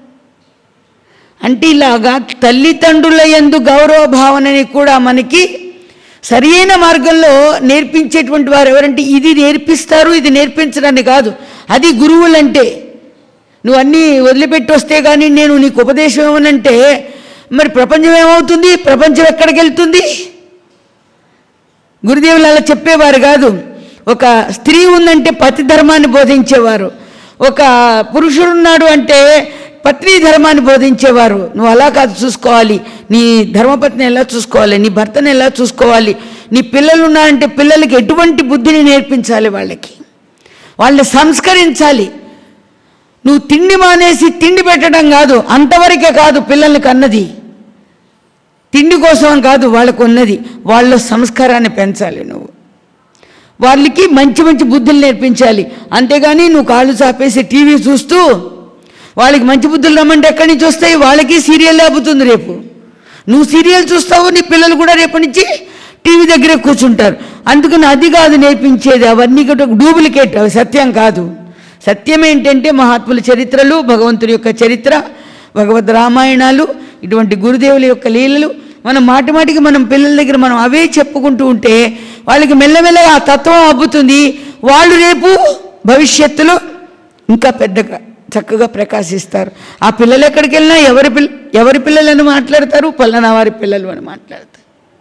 అంటే ఇలాగా తల్లిదండ్రుల ఎందు గౌరవ భావనని కూడా మనకి సరియైన మార్గంలో నేర్పించేటువంటి వారు ఎవరంటే ఇది నేర్పిస్తారు ఇది నేర్పించడానికి కాదు అది గురువులంటే నువ్వు అన్నీ వదిలిపెట్టి వస్తే కానీ నేను నీకు ఉపదేశం ఏమనంటే మరి ప్రపంచం ఏమవుతుంది ప్రపంచం ఎక్కడికి వెళ్తుంది గురుదేవులు అలా చెప్పేవారు కాదు ఒక స్త్రీ ఉందంటే పతి ధర్మాన్ని బోధించేవారు ఒక పురుషుడు ఉన్నాడు అంటే పత్ని ధర్మాన్ని బోధించేవారు నువ్వు అలా కాదు చూసుకోవాలి నీ ధర్మపత్ని ఎలా చూసుకోవాలి నీ భర్తను ఎలా చూసుకోవాలి నీ పిల్లలు ఉన్నారంటే పిల్లలకి ఎటువంటి బుద్ధిని నేర్పించాలి వాళ్ళకి వాళ్ళని సంస్కరించాలి నువ్వు తిండి మానేసి తిండి పెట్టడం కాదు అంతవరకే కాదు పిల్లల్ని కన్నది తిండి కోసం కాదు వాళ్ళకు ఉన్నది వాళ్ళ సంస్కారాన్ని పెంచాలి నువ్వు వాళ్ళకి మంచి మంచి బుద్ధులు నేర్పించాలి అంతేగాని నువ్వు కాళ్ళు చాపేసి టీవీ చూస్తూ వాళ్ళకి మంచి బుద్ధులు రమ్మంటే ఎక్కడి నుంచి వస్తాయి వాళ్ళకి సీరియల్ లేపుతుంది రేపు నువ్వు సీరియల్ చూస్తావు నీ పిల్లలు కూడా రేపటి నుంచి టీవీ దగ్గరే కూర్చుంటారు అందుకని అది కాదు నేర్పించేది అవన్నీ కూడా డూప్లికేట్ అవి సత్యం కాదు సత్యం ఏంటంటే మహాత్ముల చరిత్రలు భగవంతుడి యొక్క చరిత్ర భగవద్ రామాయణాలు ఇటువంటి గురుదేవుల యొక్క లీలలు మనం మాటి మాటికి మనం పిల్లల దగ్గర మనం అవే చెప్పుకుంటూ ఉంటే వాళ్ళకి మెల్లమెల్లగా ఆ తత్వం అబ్బుతుంది వాళ్ళు రేపు భవిష్యత్తులో ఇంకా పెద్దగా చక్కగా ప్రకాశిస్తారు ఆ పిల్లలు ఎక్కడికి వెళ్ళినా ఎవరి పిల్ల ఎవరి పిల్లలని మాట్లాడతారు పల్లనా వారి పిల్లలు అని మాట్లాడతారు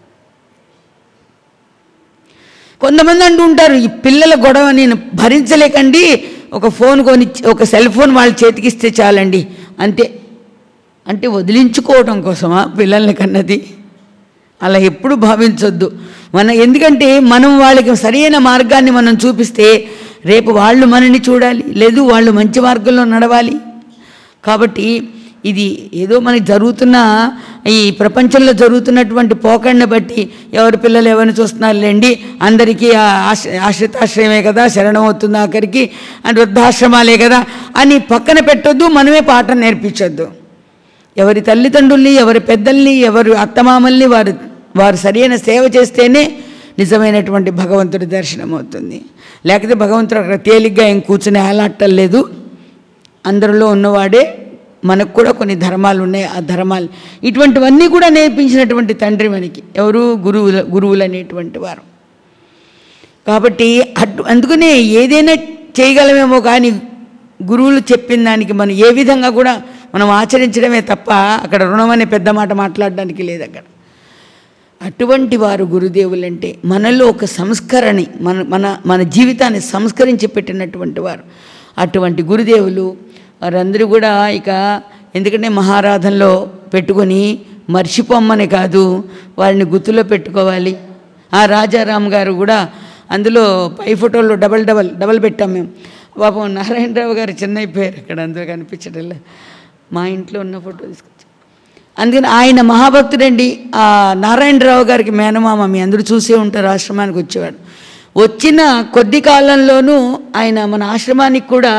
కొంతమంది అంటూ ఉంటారు ఈ పిల్లల గొడవ నేను భరించలేకండి ఒక ఫోన్ కొని ఒక సెల్ ఫోన్ వాళ్ళ చేతికిస్తే చాలండి అంతే అంటే వదిలించుకోవడం కోసమా పిల్లల్ని కన్నది అలా ఎప్పుడు భావించొద్దు మన ఎందుకంటే మనం వాళ్ళకి సరైన మార్గాన్ని మనం చూపిస్తే రేపు వాళ్ళు మనని చూడాలి లేదు వాళ్ళు మంచి మార్గంలో నడవాలి కాబట్టి ఇది ఏదో మనకి జరుగుతున్న ఈ ప్రపంచంలో జరుగుతున్నటువంటి పోకడిని బట్టి ఎవరి పిల్లలు ఎవరిని చూస్తున్నారులేండి అందరికీ ఆ ఆశ ఆశ్రితాశ్రయమే కదా శరణం అవుతుంది ఆఖరికి అని వృద్ధాశ్రమాలే కదా అని పక్కన పెట్టొద్దు మనమే పాఠం నేర్పించొద్దు ఎవరి తల్లిదండ్రుల్ని ఎవరి పెద్దల్ని ఎవరి అత్తమామల్ని వారు వారు సరైన సేవ చేస్తేనే నిజమైనటువంటి భగవంతుడి దర్శనం అవుతుంది లేకపోతే భగవంతుడు అక్కడ తేలిగ్గా ఏం కూర్చుని ఆలాట్టలేదు అందరిలో ఉన్నవాడే మనకు కూడా కొన్ని ధర్మాలు ఉన్నాయి ఆ ధర్మాలు ఇటువంటివన్నీ కూడా నేర్పించినటువంటి తండ్రి మనకి ఎవరు గురువుల గురువులు అనేటువంటి వారు కాబట్టి అటు అందుకనే ఏదైనా చేయగలమేమో కానీ గురువులు చెప్పిన దానికి మనం ఏ విధంగా కూడా మనం ఆచరించడమే తప్ప అక్కడ రుణం అనే పెద్ద మాట మాట్లాడడానికి లేదు అక్కడ అటువంటి వారు గురుదేవులంటే మనలో ఒక సంస్కరణి మన మన మన జీవితాన్ని సంస్కరించి పెట్టినటువంటి వారు అటువంటి గురుదేవులు వారందరూ కూడా ఇక ఎందుకంటే మహారాధనలో పెట్టుకొని మర్చిపోమ్మని కాదు వారిని గుర్తులో పెట్టుకోవాలి ఆ రాజారాం గారు కూడా అందులో పై ఫోటోల్లో డబల్ డబల్ డబల్ పెట్టాం మేము పాపం నారాయణరావు గారు చిన్న అయిపోయారు అక్కడ అందులో కనిపించడంలో మా ఇంట్లో ఉన్న ఫోటో తీసుకొచ్చాం అందుకని ఆయన మహాభక్తుడండి ఆ నారాయణరావు గారికి మేనమామ మీ అందరూ చూసే ఉంటారు ఆశ్రమానికి వచ్చేవాడు వచ్చిన కొద్ది కాలంలోనూ ఆయన మన ఆశ్రమానికి కూడా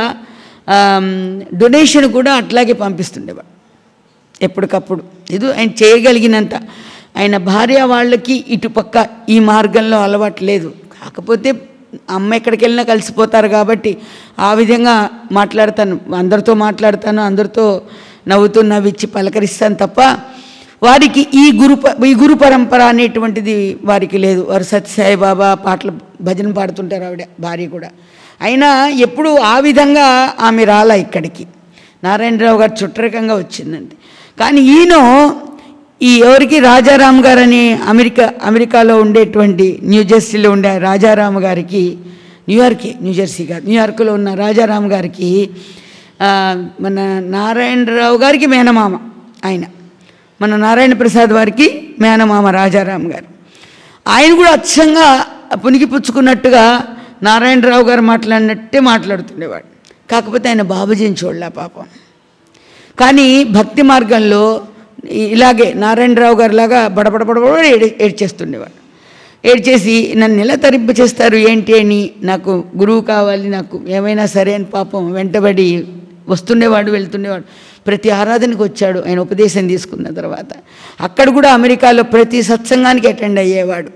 డొనేషన్ కూడా అట్లాగే పంపిస్తుండేవాడు ఎప్పటికప్పుడు ఇది ఆయన చేయగలిగినంత ఆయన భార్య వాళ్ళకి ఇటుపక్క ఈ మార్గంలో అలవాటు లేదు కాకపోతే అమ్మ ఎక్కడికి వెళ్ళినా కలిసిపోతారు కాబట్టి ఆ విధంగా మాట్లాడతాను అందరితో మాట్లాడతాను అందరితో నవ్వుతూ నవ్విచ్చి పలకరిస్తాను తప్ప వారికి ఈ గురు ప- ఈ గురు పరంపర అనేటువంటిది వారికి లేదు వారు సత్యసాయి బాబా పాటలు భజన పాడుతుంటారు ఆవిడ భార్య కూడా అయినా ఎప్పుడు ఆ విధంగా ఆమె రాలా ఇక్కడికి నారాయణరావు గారు చుట్టరికంగా వచ్చిందండి కానీ ఈయన ఈ ఎవరికి రాజారాం గారని అమెరికా అమెరికాలో ఉండేటువంటి న్యూజెర్సీలో ఉండే రాజారాం గారికి న్యూయార్కే న్యూజెర్సీ కాదు న్యూయార్క్లో ఉన్న రాజారాం గారికి ఆ, మన నారాయణరావు గారికి మేనమామ ఆయన మన నారాయణ ప్రసాద్ వారికి మేనమామ రాజారాం గారు ఆయన కూడా అచ్చంగా పునికి పుచ్చుకున్నట్టుగా నారాయణరావు గారు మాట్లాడినట్టే మాట్లాడుతుండేవాడు కాకపోతే ఆయన బాబుజీని చూడలే పాపం కానీ భక్తి మార్గంలో ఇ- ఇలాగే నారాయణరావు గారు లాగా బడబడబడబడ ఏడి ఏడ్చేస్తుండేవాడు ఏడ్చేసి నన్ను ఎలా తరింపు చేస్తారు ఏంటి అని నాకు గురువు కావాలి నాకు ఏమైనా సరే అని పాపం వెంటబడి వస్తుండేవాడు వెళ్తుండేవాడు ప్రతి ఆరాధనకు వచ్చాడు ఆయన ఉపదేశం తీసుకున్న తర్వాత అక్కడ కూడా అమెరికాలో ప్రతి సత్సంగానికి అటెండ్ అయ్యేవాడు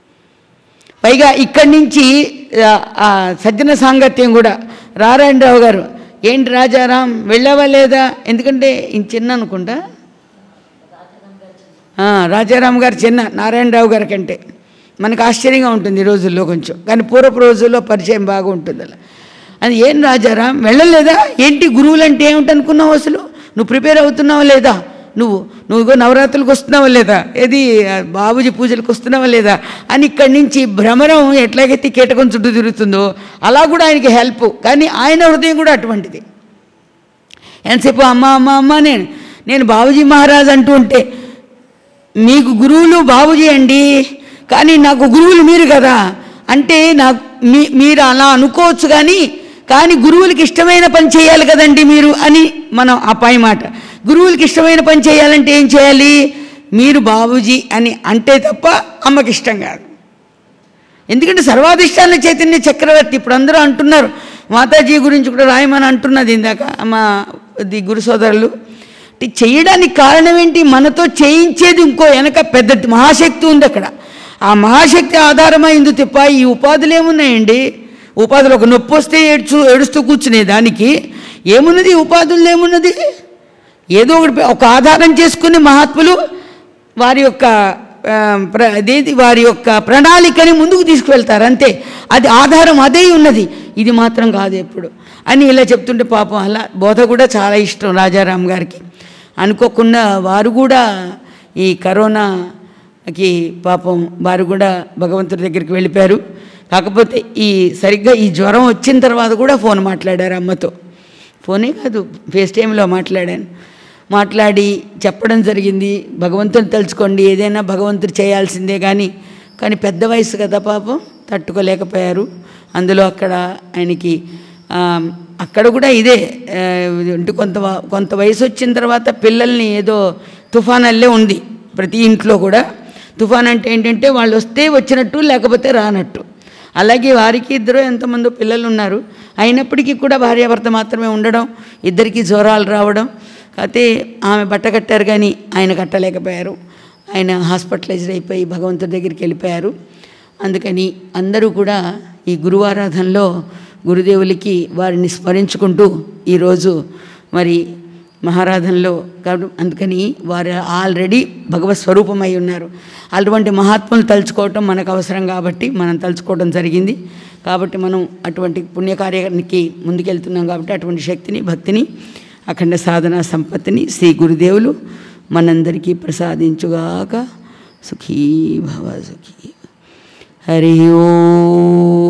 పైగా ఇక్కడి నుంచి ఆ, ఆ సజ్జన సాంగత్యం కూడా నారాయణరావు గారు ఏంటి రాజారాం వెళ్ళావా లేదా ఎందుకంటే ఈయన చిన్న అనుకుంటా ఆ, రాజారాం గారు చిన్న నారాయణరావు గారి కంటే మనకు ఆశ్చర్యంగా ఉంటుంది ఈ రోజుల్లో కొంచెం కానీ పూర్వపు రోజుల్లో పరిచయం బాగా ఉంటుంది అలా అది ఏం రాజారాం వెళ్ళలేదా ఏంటి గురువులు అంటే ఏమిటి అనుకున్నావు అసలు నువ్వు ప్రిపేర్ అవుతున్నావా లేదా నువ్వు నువ్వు నవరాత్రులకు వస్తున్నావా లేదా ఏది ఆ, బాబుజీ పూజలకు వస్తున్నావా లేదా అని ఇక్కడి నుంచి భ్రమరం ఎట్లాగైతే కీటకం చుట్టూ తిరుగుతుందో అలా కూడా ఆయనకి హెల్ప్ కానీ ఆయన హృదయం కూడా అటువంటిది ఎంతసేపు అమ్మ అమ్మ అమ్మ నేను నేను బాబుజీ మహారాజ్ అంటూ ఉంటే మీకు గురువులు బాబుజీ అండి కానీ నాకు గురువులు మీరు కదా అంటే నాకు మీ మీరు అలా అనుకోవచ్చు కానీ కానీ గురువులకి ఇష్టమైన పని చేయాలి కదండి మీరు అని మనం ఆ పై మాట గురువులకి ఇష్టమైన పని చేయాలంటే ఏం చేయాలి మీరు బాబుజీ అని అంటే తప్ప అమ్మకి ఇష్టం కాదు ఎందుకంటే సర్వాధిష్టాన చైతన్య చక్రవర్తి ఇప్పుడు అందరూ అంటున్నారు మాతాజీ గురించి కూడా రాయమని అంటున్నది ఇందాక మా ఇది గురు సోదరులు అంటే చేయడానికి కారణం ఏంటి మనతో చేయించేది ఇంకో వెనక పెద్ద మహాశక్తి ఉంది అక్కడ ఆ మహాశక్తి ఆధారమైంది తప్ప ఈ ఉపాధులు ఏమున్నాయండి ఉపాధులు ఒక నొప్పి వస్తే ఏడ్చు ఏడుస్తూ కూర్చునే దానికి ఏమున్నది ఉపాధులు ఏమున్నది ఏదో ఒకటి ఒక ఆధారం చేసుకుని మహాత్ములు వారి యొక్క ఆ, ప్ర అదేది వారి యొక్క ప్రణాళికని ముందుకు తీసుకువెళ్తారు అంతే అది ఆధారం అదే ఉన్నది ఇది మాత్రం కాదు ఎప్పుడు అని ఇలా చెప్తుంటే పాపం అలా బోధ కూడా చాలా ఇష్టం రాజారాం గారికి అనుకోకుండా వారు కూడా ఈ కరోనాకి పాపం వారు కూడా భగవంతుడి దగ్గరికి వెళ్ళిపోయారు కాకపోతే ఈ సరిగ్గా ఈ జ్వరం వచ్చిన తర్వాత కూడా ఫోన్ మాట్లాడారు అమ్మతో ఫోనే కాదు ఫేస్ టైంలో మాట్లాడాను మాట్లాడి చెప్పడం జరిగింది భగవంతుని తలుచుకోండి ఏదైనా భగవంతుడు చేయాల్సిందే కానీ కానీ పెద్ద వయసు కదా పాపం తట్టుకోలేకపోయారు అందులో అక్కడ ఆయనకి ఆ, అక్కడ కూడా ఇదే ఆ, అంటే కొంత వ- కొంత వయసు వచ్చిన తర్వాత పిల్లల్ని ఏదో తుఫాన్ అల్లే ఉంది ప్రతి ఇంట్లో కూడా తుఫాన్ అంటే ఏంటంటే వాళ్ళు వస్తే వచ్చినట్టు లేకపోతే రానట్టు అలాగే వారికి ఇద్దరు ఎంతమందో పిల్లలు ఉన్నారు అయినప్పటికీ కూడా భార్యాభర్త మాత్రమే ఉండడం ఇద్దరికి జ్వరాలు రావడం కాకపోతే ఆమె బట్ట కట్టారు కానీ ఆయన కట్టలేకపోయారు ఆయన హాస్పిటలైజ్డ్ అయిపోయి భగవంతుడి దగ్గరికి వెళ్ళిపోయారు అందుకని అందరూ కూడా ఈ గురువారాధనలో గురుదేవులకి వారిని స్మరించుకుంటూ ఈరోజు మరి మహారాధనలో కాబట్టి అందుకని వారు ఆల్రెడీ భగవత్ స్వరూపమై ఉన్నారు అటువంటి మహాత్ములు తలుచుకోవటం మనకు అవసరం కాబట్టి మనం తలుచుకోవడం జరిగింది కాబట్టి మనం అటువంటి పుణ్యకార్యానికి ముందుకెళ్తున్నాం కాబట్టి అటువంటి శక్తిని భక్తిని అఖండ సాధన సంపత్తిని శ్రీ గురుదేవులు మనందరికీ ప్రసాదించుగాక సుఖీ భవ సుఖీ హరి ఓం